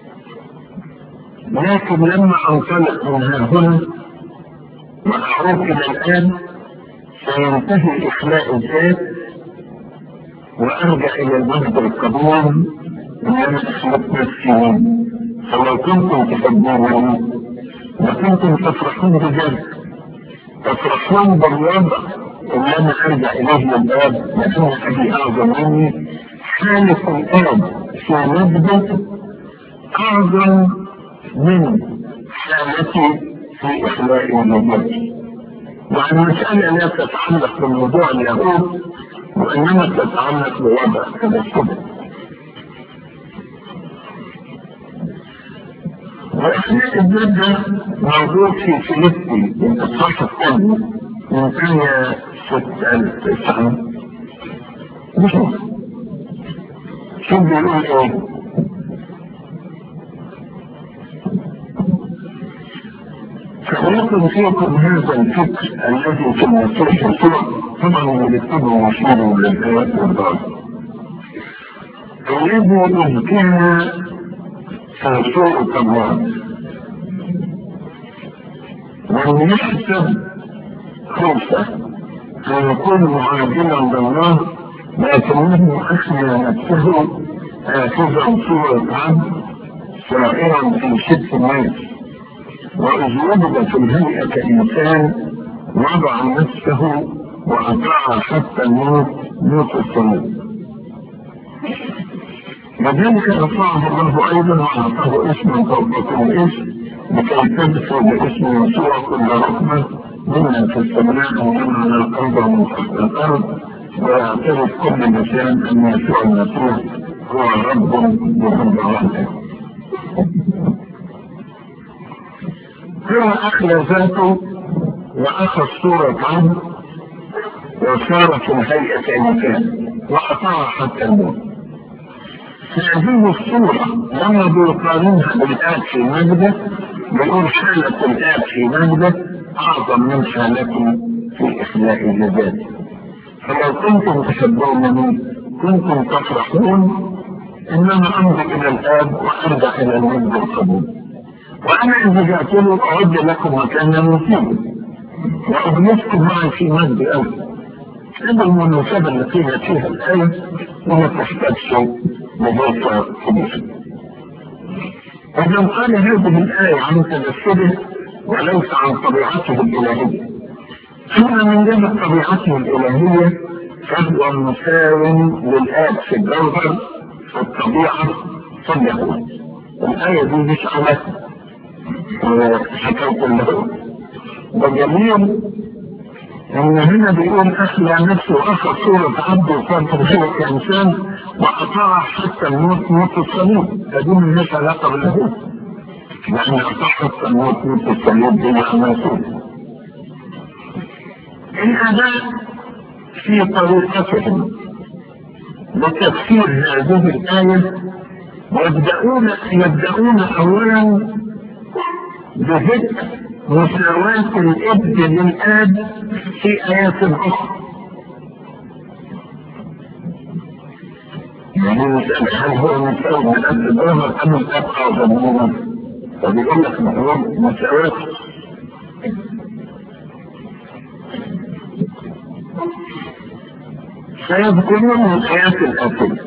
Speaker 1: لكن لما انطلق من ها هنا وأعود إلى الآن سينتهي إخلاء الذات وأرجع إلى المجد القديم اللي أنا أخلقت نفسي فلو كنتم تحبونني وكنتم تفرحون بذلك تفرحون بالوضع اللي انا ارجع اليه للاب لان ابي اعظم مني حالة الاب في مجده اعظم من حالتي في اخلاء ونبوتي والمسألة لا تتعلق بموضوع اليهود وإنما تتعلق بوضع تبسم وإخلاء الجدة موجود في فيليبي الإصحاح الثاني من كان ست ألف تسعة نشوف شو بيقول إيه فليكن فيكم هذا الفكر الذي في المسيح يسوع طبعا بيكتبه مشهور للآيات والبعض الذي إن كان في سوء الله ومن يحسب خوفه أن يكون معادلا لله لكنه أحيا نفسه آخذا صورة عبد سائرا في ست الناس وإذ وجد في الهيئة كإنسان وضع نفسه وأطاع حتى الموت موت الصليب وذلك رفعه الله أيضا وأعطاه اسما فوق كل اسم لكي تدخل باسم يسوع كل رحمة ممن في السماء ومن على الأرض ومن تحت الأرض ويعترف كل لسان أن يسوع المسيح هو الرب وهم وحده هو أخلى ذاته وأخذ صورة عبد وصار في الهيئة كإنسان وأطاع حتى الموت هذه الصورة لما بيقارنها بالآب في مجده بيقول حالة الآب في مجده أعظم من حالته في إخلاء الذات فلو كنتم تحبونني كنتم تفرحون إنما أمضي إلى الآب وأرجع إلى المجد القبول وأنا إذا جئت له أعد لكم مكانا مفيدا وأجلسكم معي في مجد أوي هذا المناسبة اللي قيلت فيها الآية وما تحتاجش لضيفة حديثة إذا قال هذه الآية عن تجسده وليس عن طبيعته الإلهية أما من جهة طبيعته الإلهية فهو مساو للآب في الجوهر في الطبيعة في اليهود الآية دي مش على حكاية اليهود ده جميل ان هنا بيقول اخلى نفسه اخذ صورة عبد وصار هو كانسان وقطع حتى الموت موت الصليب فدي ملهاش علاقة باللاهوت لان اصحت الموت موت الصليب دي معناته الاداء في طريقتهم لتفسير هذه الآية يبدأون يبدأون أولا بذكر مساواة الابن للآب في آيات أخرى. يعني نسأل هل هو مساوي من الأب الظاهر أم الأب أعظم منه؟ فبيقول لك هو مساواة سيذكرون الآيات الآتية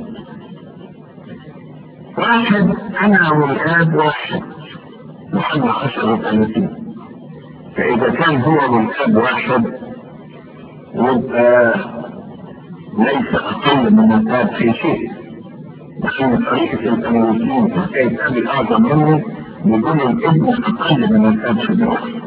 Speaker 1: واحد أنا والآب واحد محمد عشر وثلاثين فإذا كان هو والآب واحد يبقى ليس أقل من الآب في شيء لكن طريقة الأمريكيين في حكاية أبي أعظم مني يقول الابن أقل من الآب في الوقت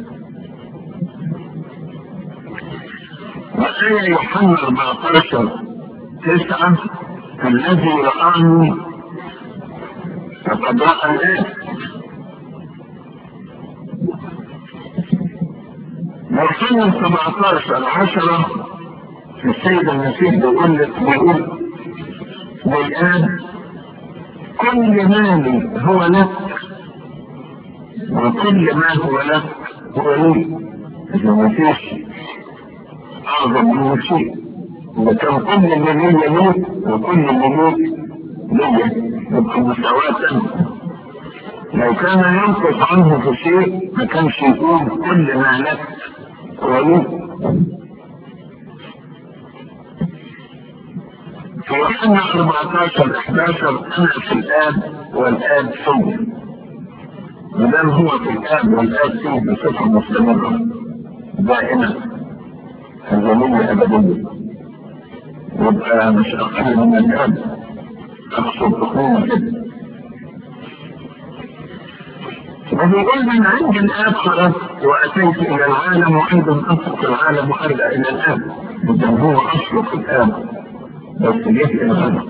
Speaker 1: وآية يوحنا 14 تسعة الذي رآني فقد رأى الآب يوحنا 17 10 السيد المسيح بيقول لك بيقول للآب كل مالي هو لك وكل ما هو لك هو لي إذا ما فيش أعظم من شيء وكان كل اللي ليا ليك وكل اللي ليك ليا يبقى مساواة لو كان ينقص عنه في شيء ما كانش يقول كل ما لك وليك في يوحنا 14 11 انا في الاب والاب فيا ما دام هو في الاب والاب فيه بصفه مستمره دائما أزلية أبدية يبقى مش أقل من الأب أقصد تكون كده وبيقول من عند الآب خرجت وأتيت إلى العالم وأيضا أترك العالم وأرجع إلى الآب إذا هو أصله في الآب بس جه إلى الغد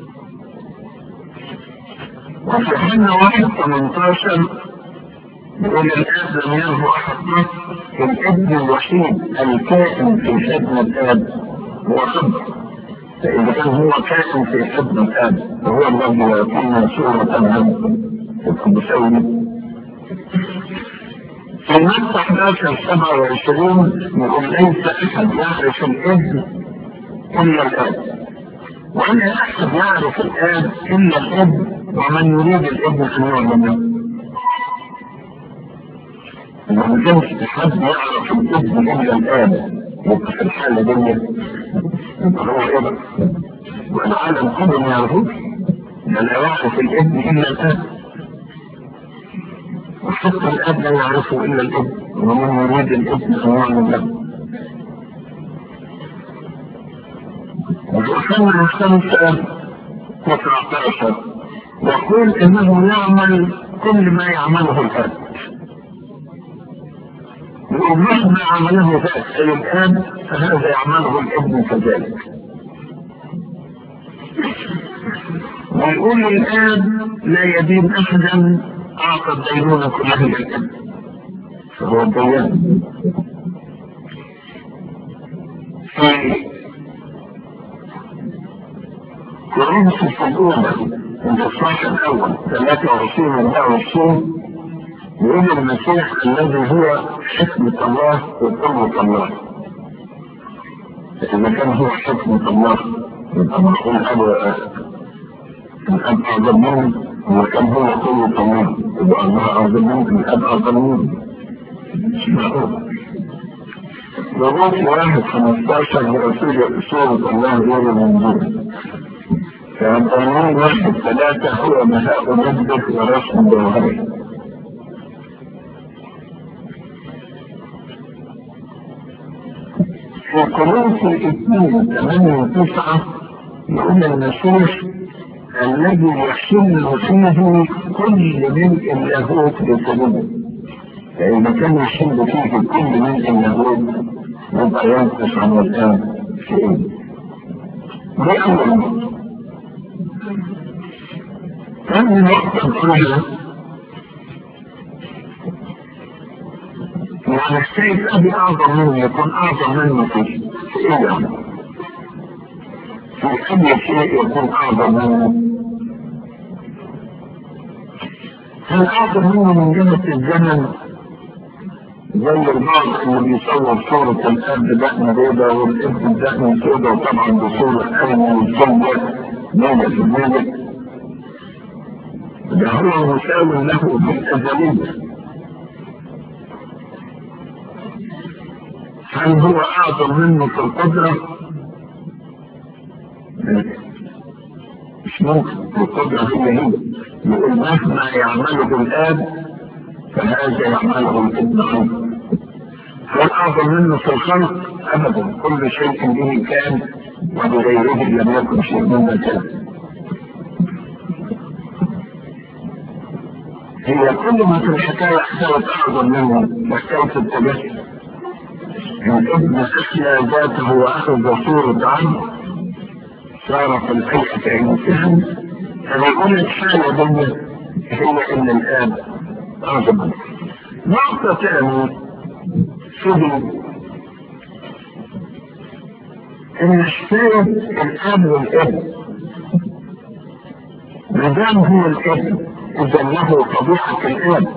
Speaker 1: وفي حنا واحد 18 يقول الآب لم يرجو أحد الابن الوحيد الكائن في حضن الآب هو خبر فإذا كان هو كائن في حضن الآب وهو الذي يكون صورة عنه يكون مسوي في متى 11 27 يقول ليس أحد يعرف الابن إلا الآب ولا أحد يعرف الآب إلا الابن ومن يريد الابن أن يعلم ما كانش حد يعرف الابن الا الاب يبقى في الحاله دي يبقى هو ايه بقى؟ والعالم كله ما يعرفوش ده لا يعرف الابن الا الاب وحتى الاب لا يعرفه الا الابن ومن يريد الابن ان يعلم له ويوحنا خمسة 19 يقول انه يعمل كل ما يعمله الاب ومهما عمله ذاك أي الآن فهذا يعمله الابن كذلك ويقول الآن لا يدين أحدا أعطى الدينونة كلها للابن فهو الديان في كورنثوس الأولى الإصحاح الأول 23 24 يقول المسيح الذي هو حكمة الله وقوة الله إذا كان هو حكمة الله يبقى معقول أبو الأب أعظم منه وكان هو قوة الله يبقى الله أعظم منه الأب أعظم منه مش معقول وروح واحد 15 برسول سورة الله غير المنظور فقانون واحد ثلاثة هو مهاء نبضك ورسم جوهرك في قرون الاثنين ثمانية وتسعة يقول المسيح الذي يحل فيه كل ملء اللاهوت بسببه فإذا كان يحل فيه كل ملء اللاهوت يبقى ينقص عن الآن في إيه؟ دي أول نقطة ثاني نقطة نقولها يعني السيد أبي أعظم مني يكون أعظم منه في في إيه يعني؟ في أي شيء يكون أعظم منه هل أعظم منه من جهة الزمن زي البعض اللي بيصور صورة الأب دقن بيضة والابن دقن سودة وطبعا بصورة أيمن والزوجة مية في المية ده هو مساوي له بالأزلية هل هو أعظم منه في القدرة؟ مش ممكن القدرة هي هي يقول مهما يعمله الآب فهذا يعمله الابن أيضا هل أعظم منه في الخلق؟ أبدا كل شيء به كان وبغيره لم يكن شيء مما كان هي كل ما في الحكاية احتوت أعظم منه حكاية التجسد الابن أحيا ذاته وأخذ صورة عبد صار في الحقيقة إنسان فبيقول الحالة دي هي إن الآب أعظم منه نقطة ثانية فضل ان حكاية الاب والابن ما دام هو الابن اذا له طبيعة الاب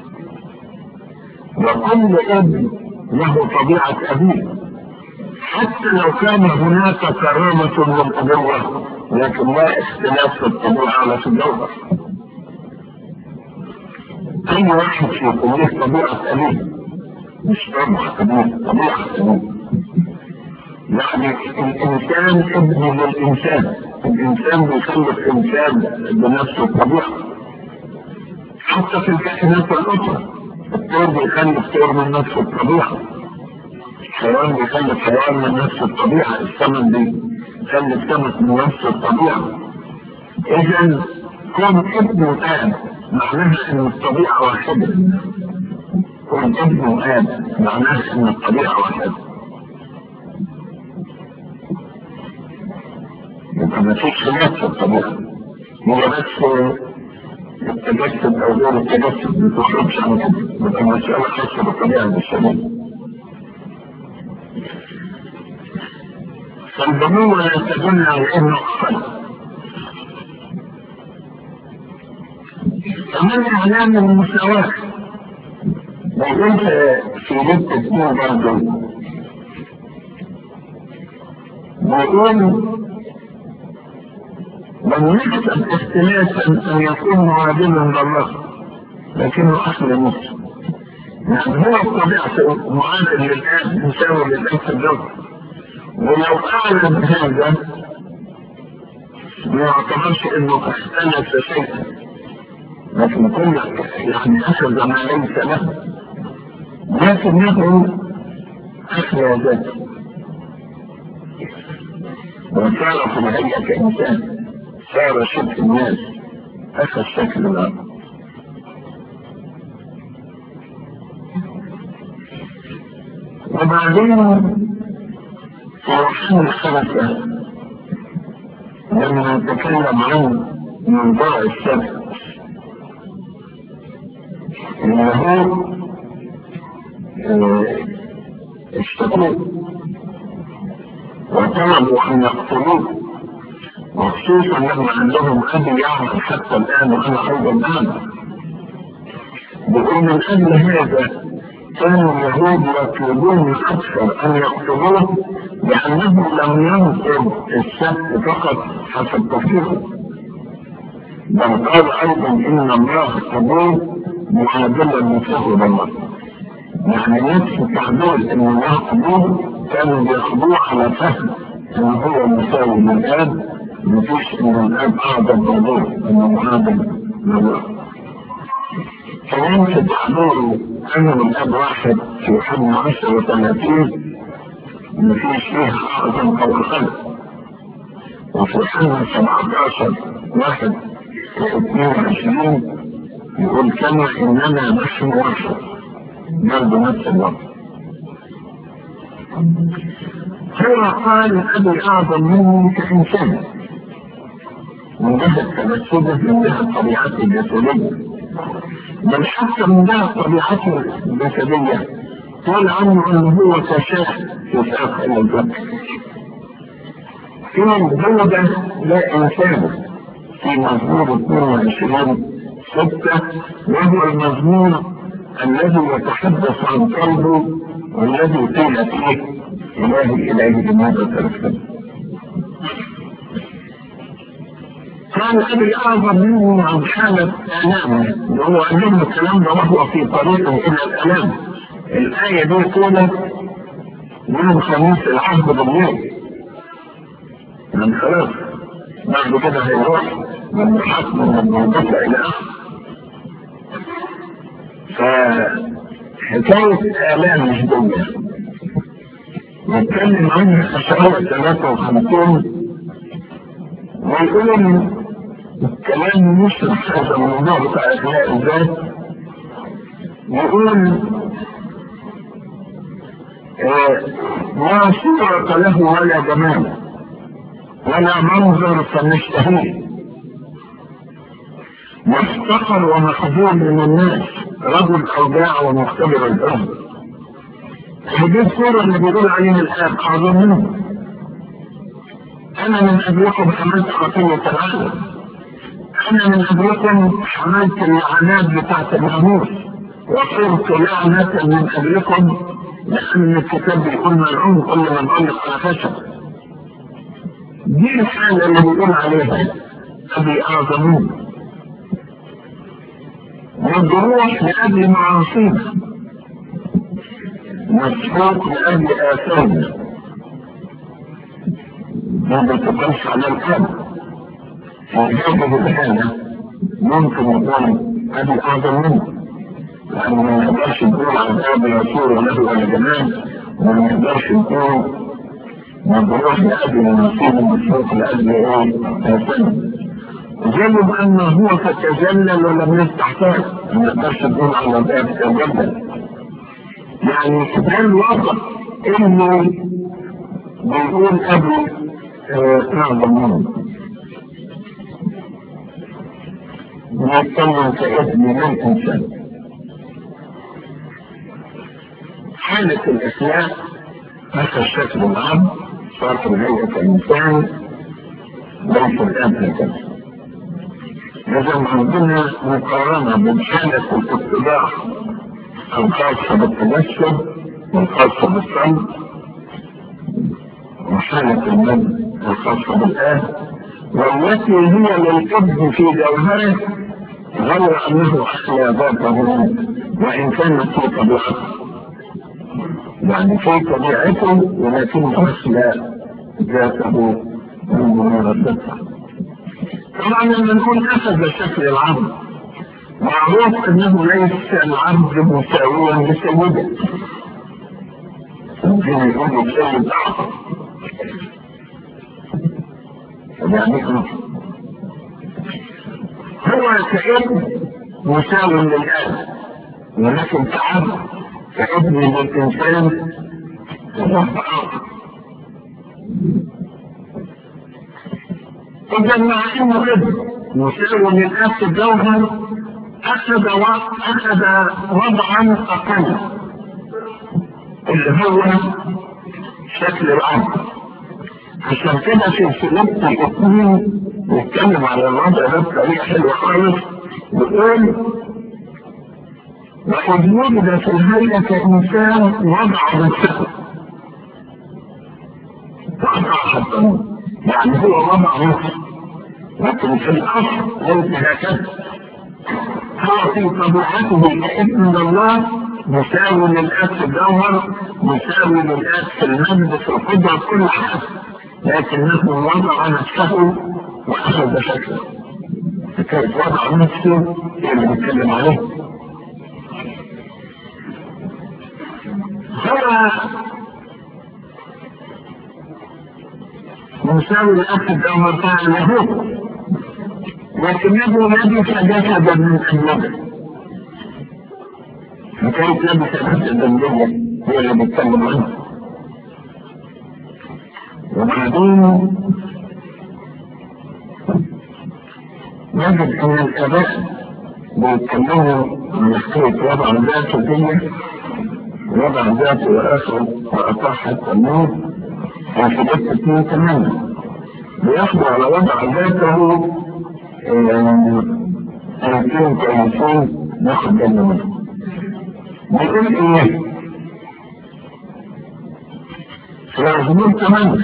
Speaker 1: وكل ابن له طبيعة ابيه حتى لو كان هناك كرامة للأبوة لكن لا اختلاف في الطبيعة ولا في الجوهر أي واحد فيكم له طبيعة أبيه مش طبعا أبوه طبيعة أبوه يعني الإنسان ابن للإنسان الإنسان بيخلق إنسان بنفس الطبيعة حتى في الكائنات الأخرى الطير بيخلق طير من نفس الطبيعة الحيوان بيخلق حيوان من نفس الطبيعة السمك بيخلق سمك من نفس الطبيعة إذا كون ابن وآب معناها إن الطبيعة واحدة كون ابن وآب معناها إن الطبيعة واحدة يبقى ما فيش خلاف في الطبيعة هي بس التجسد أو غير التجسد ما تخرجش عن كده يبقى مسألة خاصة بالطبيعة البشرية فالبنوة لا تدل على انه خلق كمان اعلام المساواة بيقول في بيت اثنين برضه بيقول لم يحسب اختلافا ان يكون معادلا لله لكنه اصل نفسه يعني هو بطبيعته معادل للاب مساوي للاب في الجوهر ولو اعلن هذا ما يعتبرش انه اختلف شيئا لكن كل يعني اخذ ما ليس له لكنه اخذ ذاته وصار في الهيئة كإنسان صار شبه الناس أخذ شكل الأرض وبعدين في وحين الخلفة لما نتكلم عن موضوع السبت اليهود اشتكوا وطلبوا ان يقتلوه وخصوصا لما عندهم ابي يعرف حتى الان وانا ايضا اعلم بيقول من اجل هذا كان اليهود يطلبون اكثر ان يقتلوه لانه لم ينقض السبت فقط حسب تفسيره بل قال ايضا ان الله قبول معادلا لفهم الله يعني نفس التعبير ان الله قبول كانوا بياخدوه على فهم ان هو مساوي للاب مفيش ان الاب اعظم موضوع انه معادل لله كمان في تعبيره انا من اب واحد في حجم 10 وثلاثين مفيش فيها اعظم او اقل وفي حجم 17 واحد واثنين وعشرين يقول كما اننا نحن واحد برضه نفس الوقت هو قال أبي أعظم مني كإنسان من جهة تمثله من جهة طبيعته الجسدية بل حتى من جهة طبيعته الجسدية قال عنه أنه هو كشاف في ساق الجبل في هو ده لا إنسان في مزمور 22 ستة وهو المزمور الذي يتحدث عن قلبه والذي قيل فيه إلهي إلهي لماذا تركتني كان أبي أعظم مني عن حالة آلامه وهو قال لهم الكلام ده وهو في طريقه إلى الآلام الآية دي قولت يوم خميس العهد بالليل من خلاص بعد كده هيروح من الحكم من المنطقة إلى آخر فحكاية آلام مهدية نتكلم عنها أشعار 53 ويقول كلام يشرح هذا الموضوع بتاع إخلاء الذات يقول لا صورة له ولا جمال ولا منظر فنشتهيه محتقر ومخذول من الناس رجل اوجاع ومختبر الامر هذه الصورة اللي بيقول عليها الآب أعظم منه أنا من أجلكم حملت خطية العالم أنا من أجلكم حملت اللعنات بتاعت الناموس وصرت لعنة من أجلكم لأن الكتاب بيقول ملعون كل من علق على خشب دي الحالة اللي بيقول عليها أبي أعظمون والجروح لأجل معاصينا مسحوق لأجل آثارنا ما بتقلش على الآن في هذه الحالة ممكن يكون أبي أعظم منه لأنه ما يقدرش يقول عن أب رسول وله ولا جمال وما يقدرش يقول مجروح لأجل نصيب مسحوق لأجل إيه؟ آثارنا جلب أنه هو فتجلل ولم يفتح فاه ما يقدرش يقول على الآب تجلل يعني ده الوضع انه بيقول ابي اعظم منه يتكلم كابن من انسان حالة الإخلاء أخذ شكل العبد صار في هيئة الإنسان ليس الآن هكذا لازم عندنا مقارنة بين حالة الاتباع الخاصة بالتجسد والخاصة بالصلب وحالة المد الخاصة بالآن والتي هي للقبض في جوهره غير أنه أحيا ذاته وإن كانت في طبيعته يعني في طبيعته ولكنه أحيا ذاته من ممارستها طبعا لما نكون أخذ شكل العبد معروف انه ليس العبد مساويا لسيده ممكن يكون السيد اعظم يعني هو كابن مساوي للاب ولكن كعبد كابن للانسان رب اعظم اذا مع انه ابن مساوي للاب في الجوهر أخذ أخذ وضعا أقل اللي هو شكل الأرض عشان كده في سلوك الاثنين بيتكلم على الوضع ده بطريقة حلوة خالص بيقول وقد وجد في الهيئة كإنسان وضع نفسه وضع حتى يعني هو وضع نفسه لكن في الأصل ليس هكذا هو في طبيعته كابن الله مساوي للاب في الجوهر مساوي للاب في المجد في القدره في كل حاجه لكنه وضع نفسه واخذ شكله حكايه وضع نفسه هي اللي بنتكلم عليه هو مساوي للاب في الجوهر بتاع اليهود لكنه لبس جسدا من أجنبه فكيف لبس جسدا منه هو اللي بيتكلم عنه وبعدين نجد ان الاباء بيتكلموا عن حكايه وضع الذات دي وضع الذات واخر واصح التنوير في حدود اثنين تماما بياخدوا على وضع ذاته ألفين كويسين ناخد بالنا منه بيقول ايه؟ في العزمين تماما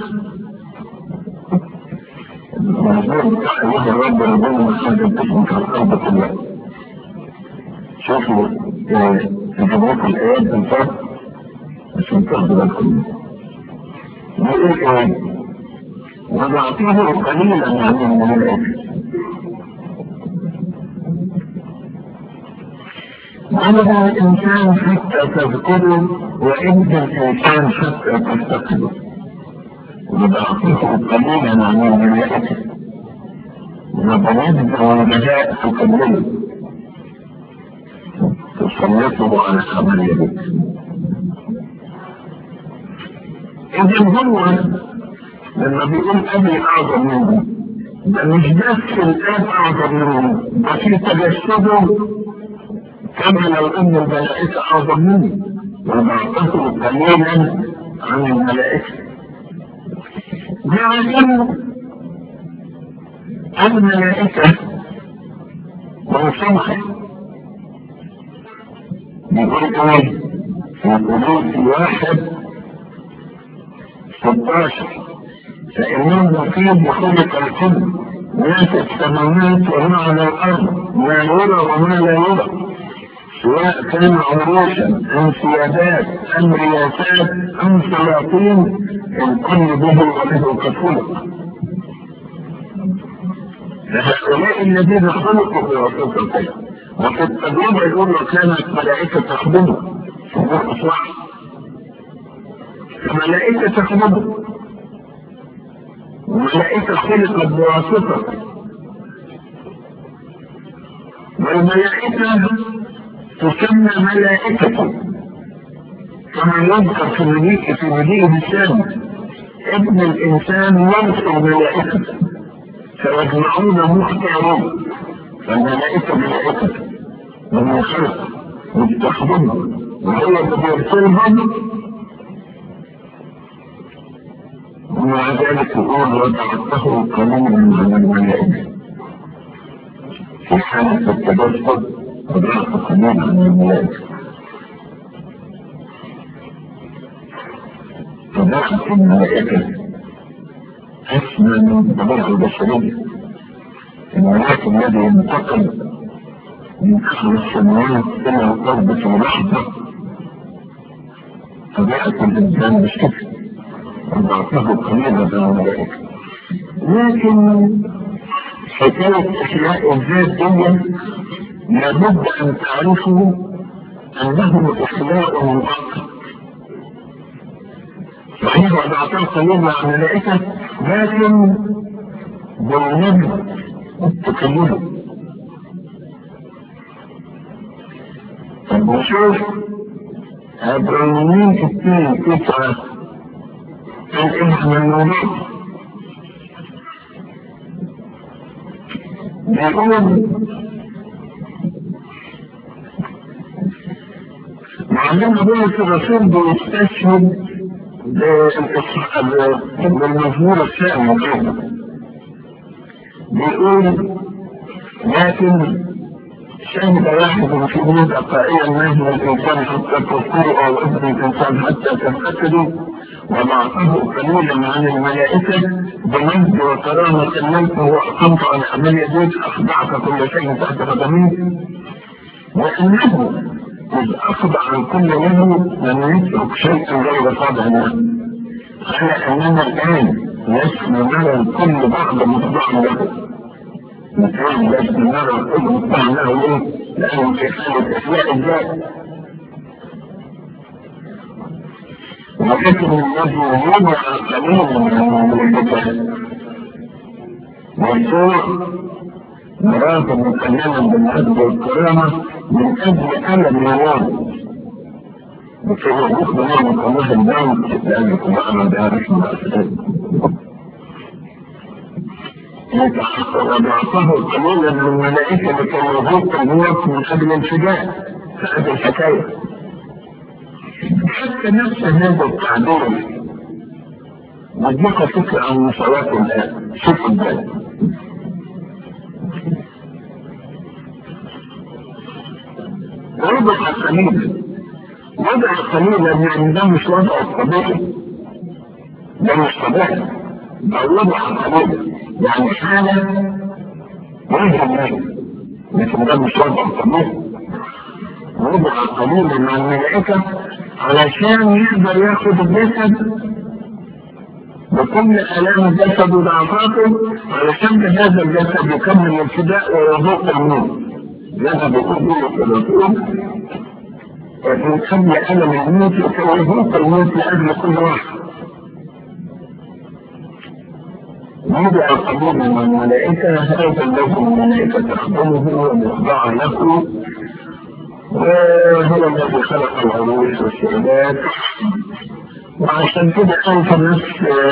Speaker 1: مظبوط أيها الرب ربنا محمد باسمك على الأرض كلها شوفوا جبرات الآيات بالفرق عشان تاخدوا بالكم بيقول ايه؟ وضعته قليلا عن الملائكة عمل الإنسان حتى تذكره وإنت الإنسان حتى تفتقده وضعته قليلا عن الملائكة وبنبذ والبهاء تكمله تسلطه على عمل يدك إذا هو لما بيقول أبي أعظم منه ده مش بس الآب أعظم منه ده في تجسده كما لو أن الملائكة أعظم مني وضعته قليلا عن الملائكة لكن الملائكة موسوعة بيقول ايه في قلوب واحد 16 فإنه نقيب خلق الكل ما في السماوات وما على الأرض ما يرى وما لا يرى سواء كان عروشا أم سيادات أم رياسات أم سلاطين الكل به وله كفلق فهؤلاء الذين خلقوا بواسطة الخير وفي التجربة الأولى كانت ملائكة تخدمه في الإصلاح فملائكة تخدمه وملائكة خلقت بواسطة والملائكة تسمى ملائكة كما يذكر في مجيء في مجيء الإنسان ابن الإنسان ينصر ملائكة فيجمعون مختارون فالملائكة ملائكة ومن خلق وبتخدمهم وهو اللي بيرسلهم ومع ذلك يقول وضعته قليلا من الملائكة في حالة التجسد وضعته قليلا من الملائكة فضعت الملائكة أسمى من الطبيعة البشرية الملاك الذي ينتقل من أهل السماوات إلى الأرض في لحظة طبيعة الإنسان بالشكل وضعته قليلا من الملائكة لكن حكاية إحياء الذات دي لابد أن تعرفوا أنه إخلاء مؤقت صحيح وضعته قليلا من الملائكة لكن بالنبي التكلم طب نشوف عبرانيين اثنين تسعة الاسم الموجود بيقول معلم بولس الرسول بيستشهد بالمزمور الثاني بيقول لكن شهد واحد في بيت قائلا ما هو الانسان حتى تذكروا او ابن الانسان حتى تنفكروا وضعته قليلا عن الملائكة بمجد وكرامة الملك وأقمت عن عمل يديك أخضعت كل شيء تحت قدميك وإنه إذ أخضع عن كل له لم يترك شيئا غير خاضع له على أننا الآن نسمع نرى الكل بعض مخضوع له مثال لسنا نرى الكل مخضوع له ليه؟ لأنه في حالة إحياء الذات ولكن الذي وضع قليلا من الملكة والسوء مراد مكلما بالعدل والكرامة من أجل ألم يوم لكي يكون من الله البيت لأن يكون أنا بعرف ما أسأل وضعفه قليلا من الملائكة لكي يذوق الموت من أجل الفداء فهذه الحكاية حتى نفس هذا التعبير يديك فكرة عن مساواة الآن شوف ازاي وضع قليلا وضع قليلا يعني ده مش وضع الطبيعي ده مش طبيعي ده وضع قليلا يعني حالة وجه منه لكن ده مش وضع طبيعي وضع قليلا مع الملائكة علشان يقدر ياخد الجسد بكل آلام الجسد وضعفاته علشان بهذا الجسد يكمل الفداء ويذوق الموت لما بيقول بولس الرسول يخلي ألم الموت ويذوق الموت لأجل كل واحد وضع قبول من الملائكة هذا الذي الملائكة تخدمه ويخضع له وهو الذي خلق العروش والشهادات وعشان كده أنت نفس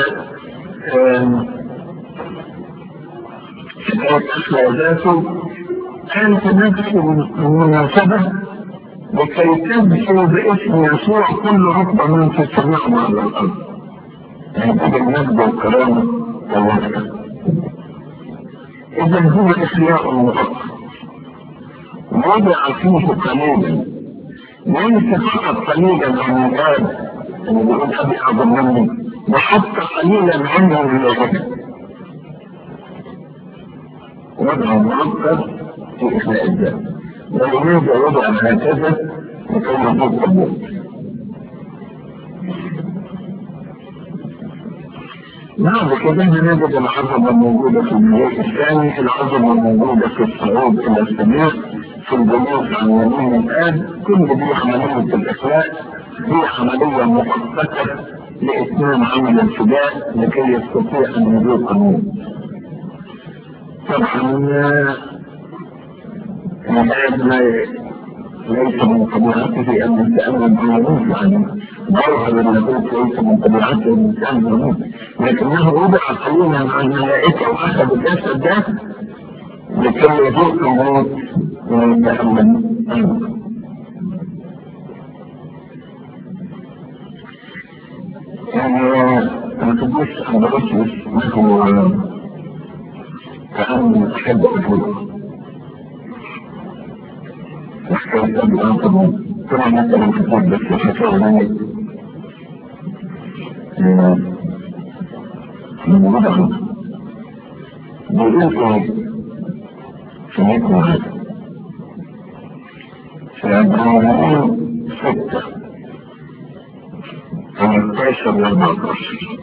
Speaker 1: حكاية أخلاقاته كانت نفس المناسبة لكي تدخل باسم يسوع كل ركبة من في السماء وعلى الأرض يعني كده المجد والكرامة والوفاء إذا هو إخلاء المغطى وضع فيه قليلا ليس فقط قليلا عن الآب اللي بيقول أبي أعظم مني وحتى قليلا عنه من الغد وضع معقد في إخلاء الذات ولماذا وضع هكذا لكي يضيق الموت بعد كده نجد العظمة الموجودة في الملك الثاني العظمة الموجودة في الصعود إلى السماء في الجلوس عن يمين الآب كل دي عملية الإخلاء هي عملية مؤقتة لإتمام عمل الفداء لكي يستطيع أن يذوق الموت. طبعا الآب ليس من طبيعته أن يتأمل بالموت يعني ظاهر اللاهوت ليس من طبيعته أن يتأمل بالموت لكنه وضع قليلا عن الملائكة وأخذ الجسد ده لكي يذوق الموت ويتأمل عنه. يعني ما تبص أنا ببص هو كأنه أحب أجوبه وحكاية أبي أنت طبعا مثلا كتاب بس حكاية لي من وضعه بيقول إيه سمعت هذا فإبراهيم ستة 18 و 14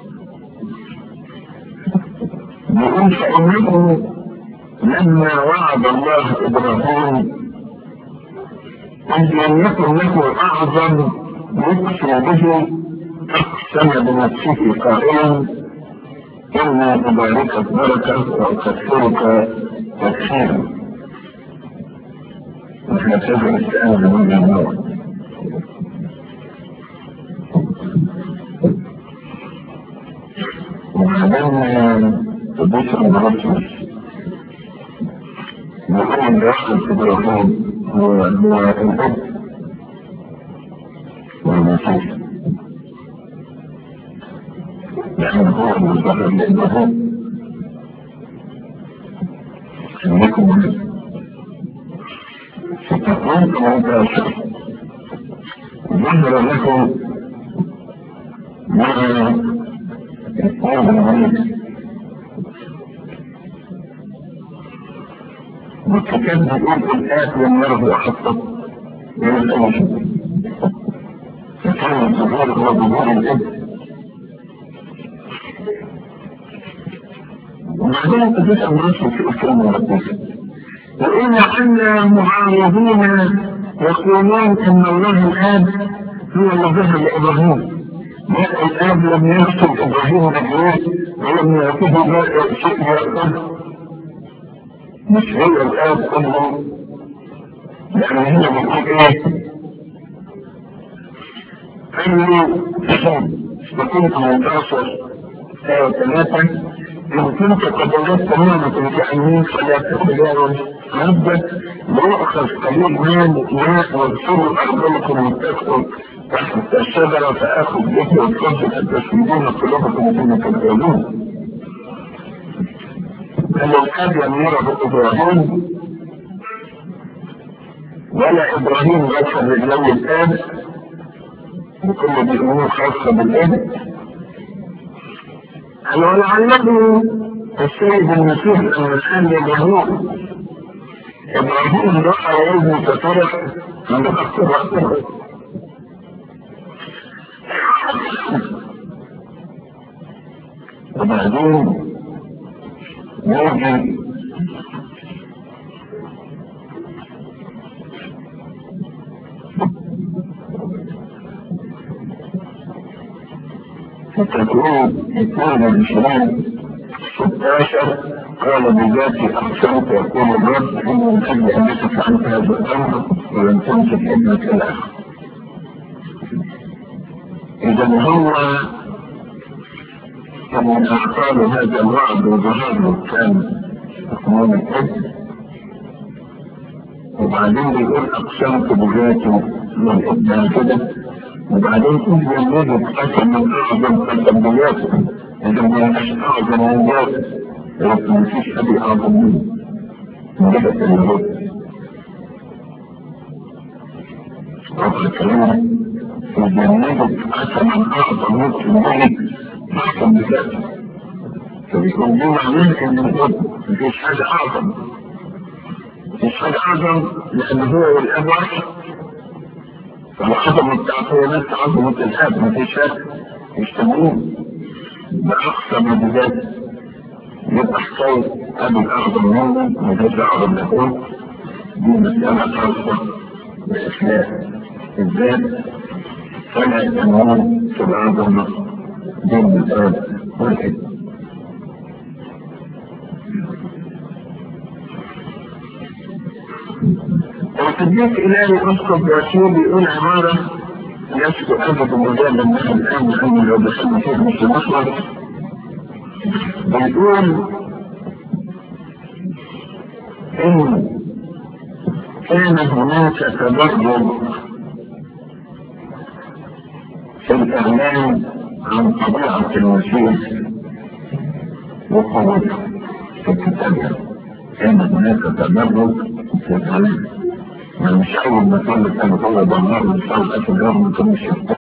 Speaker 1: بيقول فإنه لما وعد الله إبراهيم أن لم يكن له أعظم يكفي به أقسم بنفسه قائلا إني أباركك بركة وأكثرك تكفيرا وهكذا السؤال من الموت وبعدين تبصر برسمس يقوم بيحصل في إبراهيم هو هو الأب والمسيح لأن هو المظهر لإبراهيم خليكم فتقول كما ظهر لكم مع القرب العميق والكتاب بيقول الآت لم يرضى حتى من الأوجه فكان ظهور وظهور الإبن وبعدين تدرس الرسل في أسلام ربك وإن عنا معارضين يقولون أن الله الآب هو اللي ظهر لإبراهيم الآب لم يكتب إبراهيم نبيه ولم يعطيه شيء يأخذ مش هو الآب كله يعني هي بتقول إيه أنه يكون 18 آية 3 إن كنت قد وجدت نعمة كأنين فلا تتجاوز مدة ويأخذ قليل مال ماء واغسلوا أرجلكم واتقوا تحت الشجرة فآخذ به واتقوا أن تسجدون قلوبكم ثم تتجاوزون أن القد يمر إبراهيم ولا إبراهيم غسل رجلي الآن بكل دي أمور خاصة بالآن ولعله السيد المسيح أن الآن إبراهيم إبراهيم رأى يوم تفرق عند أكثر وقته وبعدين يجي فتكون اثنان وعشرين ستاشر قال بذاتي أحسنت يقول الرب إن من أجل أن يصف عنك هذا الأمر ولم تمسك ابنك الآخر إذا هو كان أخطار هذا الوعد وظهره كان يكون الابن وبعدين بيقول أقسمت بذاتي من ابنها كده وبعدين كل يوم يجد قسم من أعظم قسمياته إذا ما يبقاش أعظم من ذاته لكن ما فيش أبي أعظم منه من جهة اليهود رب الكلام إذا يجد قسما أعظم من ذلك أحسن بذاته فبيكون دي معناه إن الأب مفيش حاجة أعظم مفيش حاجة أعظم لأن هو والأب واحد فالعظمة بتاعته نفس عظمة الأب مفيش فرق مش تمرين بأقصى بذات يبقى حكاية أبي الأعظم منه مفيش أعظم له دي مسألة خاصة بإخلاق الذات فلا يتمون في العظمة بين الآب والابن القديس إلهي أسقط رسول يقول عبارة يسكو أبدا مجال الناس الآن لأن لو دخلنا فيه مش مصر بيقول إن كان هناك تبرد في الإعلان عن طبيعة المسيح وقوته في الكتاب كان هناك تبرد في الإعلان يعني مش أول ما طلب كان هو دمار من صار الأسد رغم كل شيء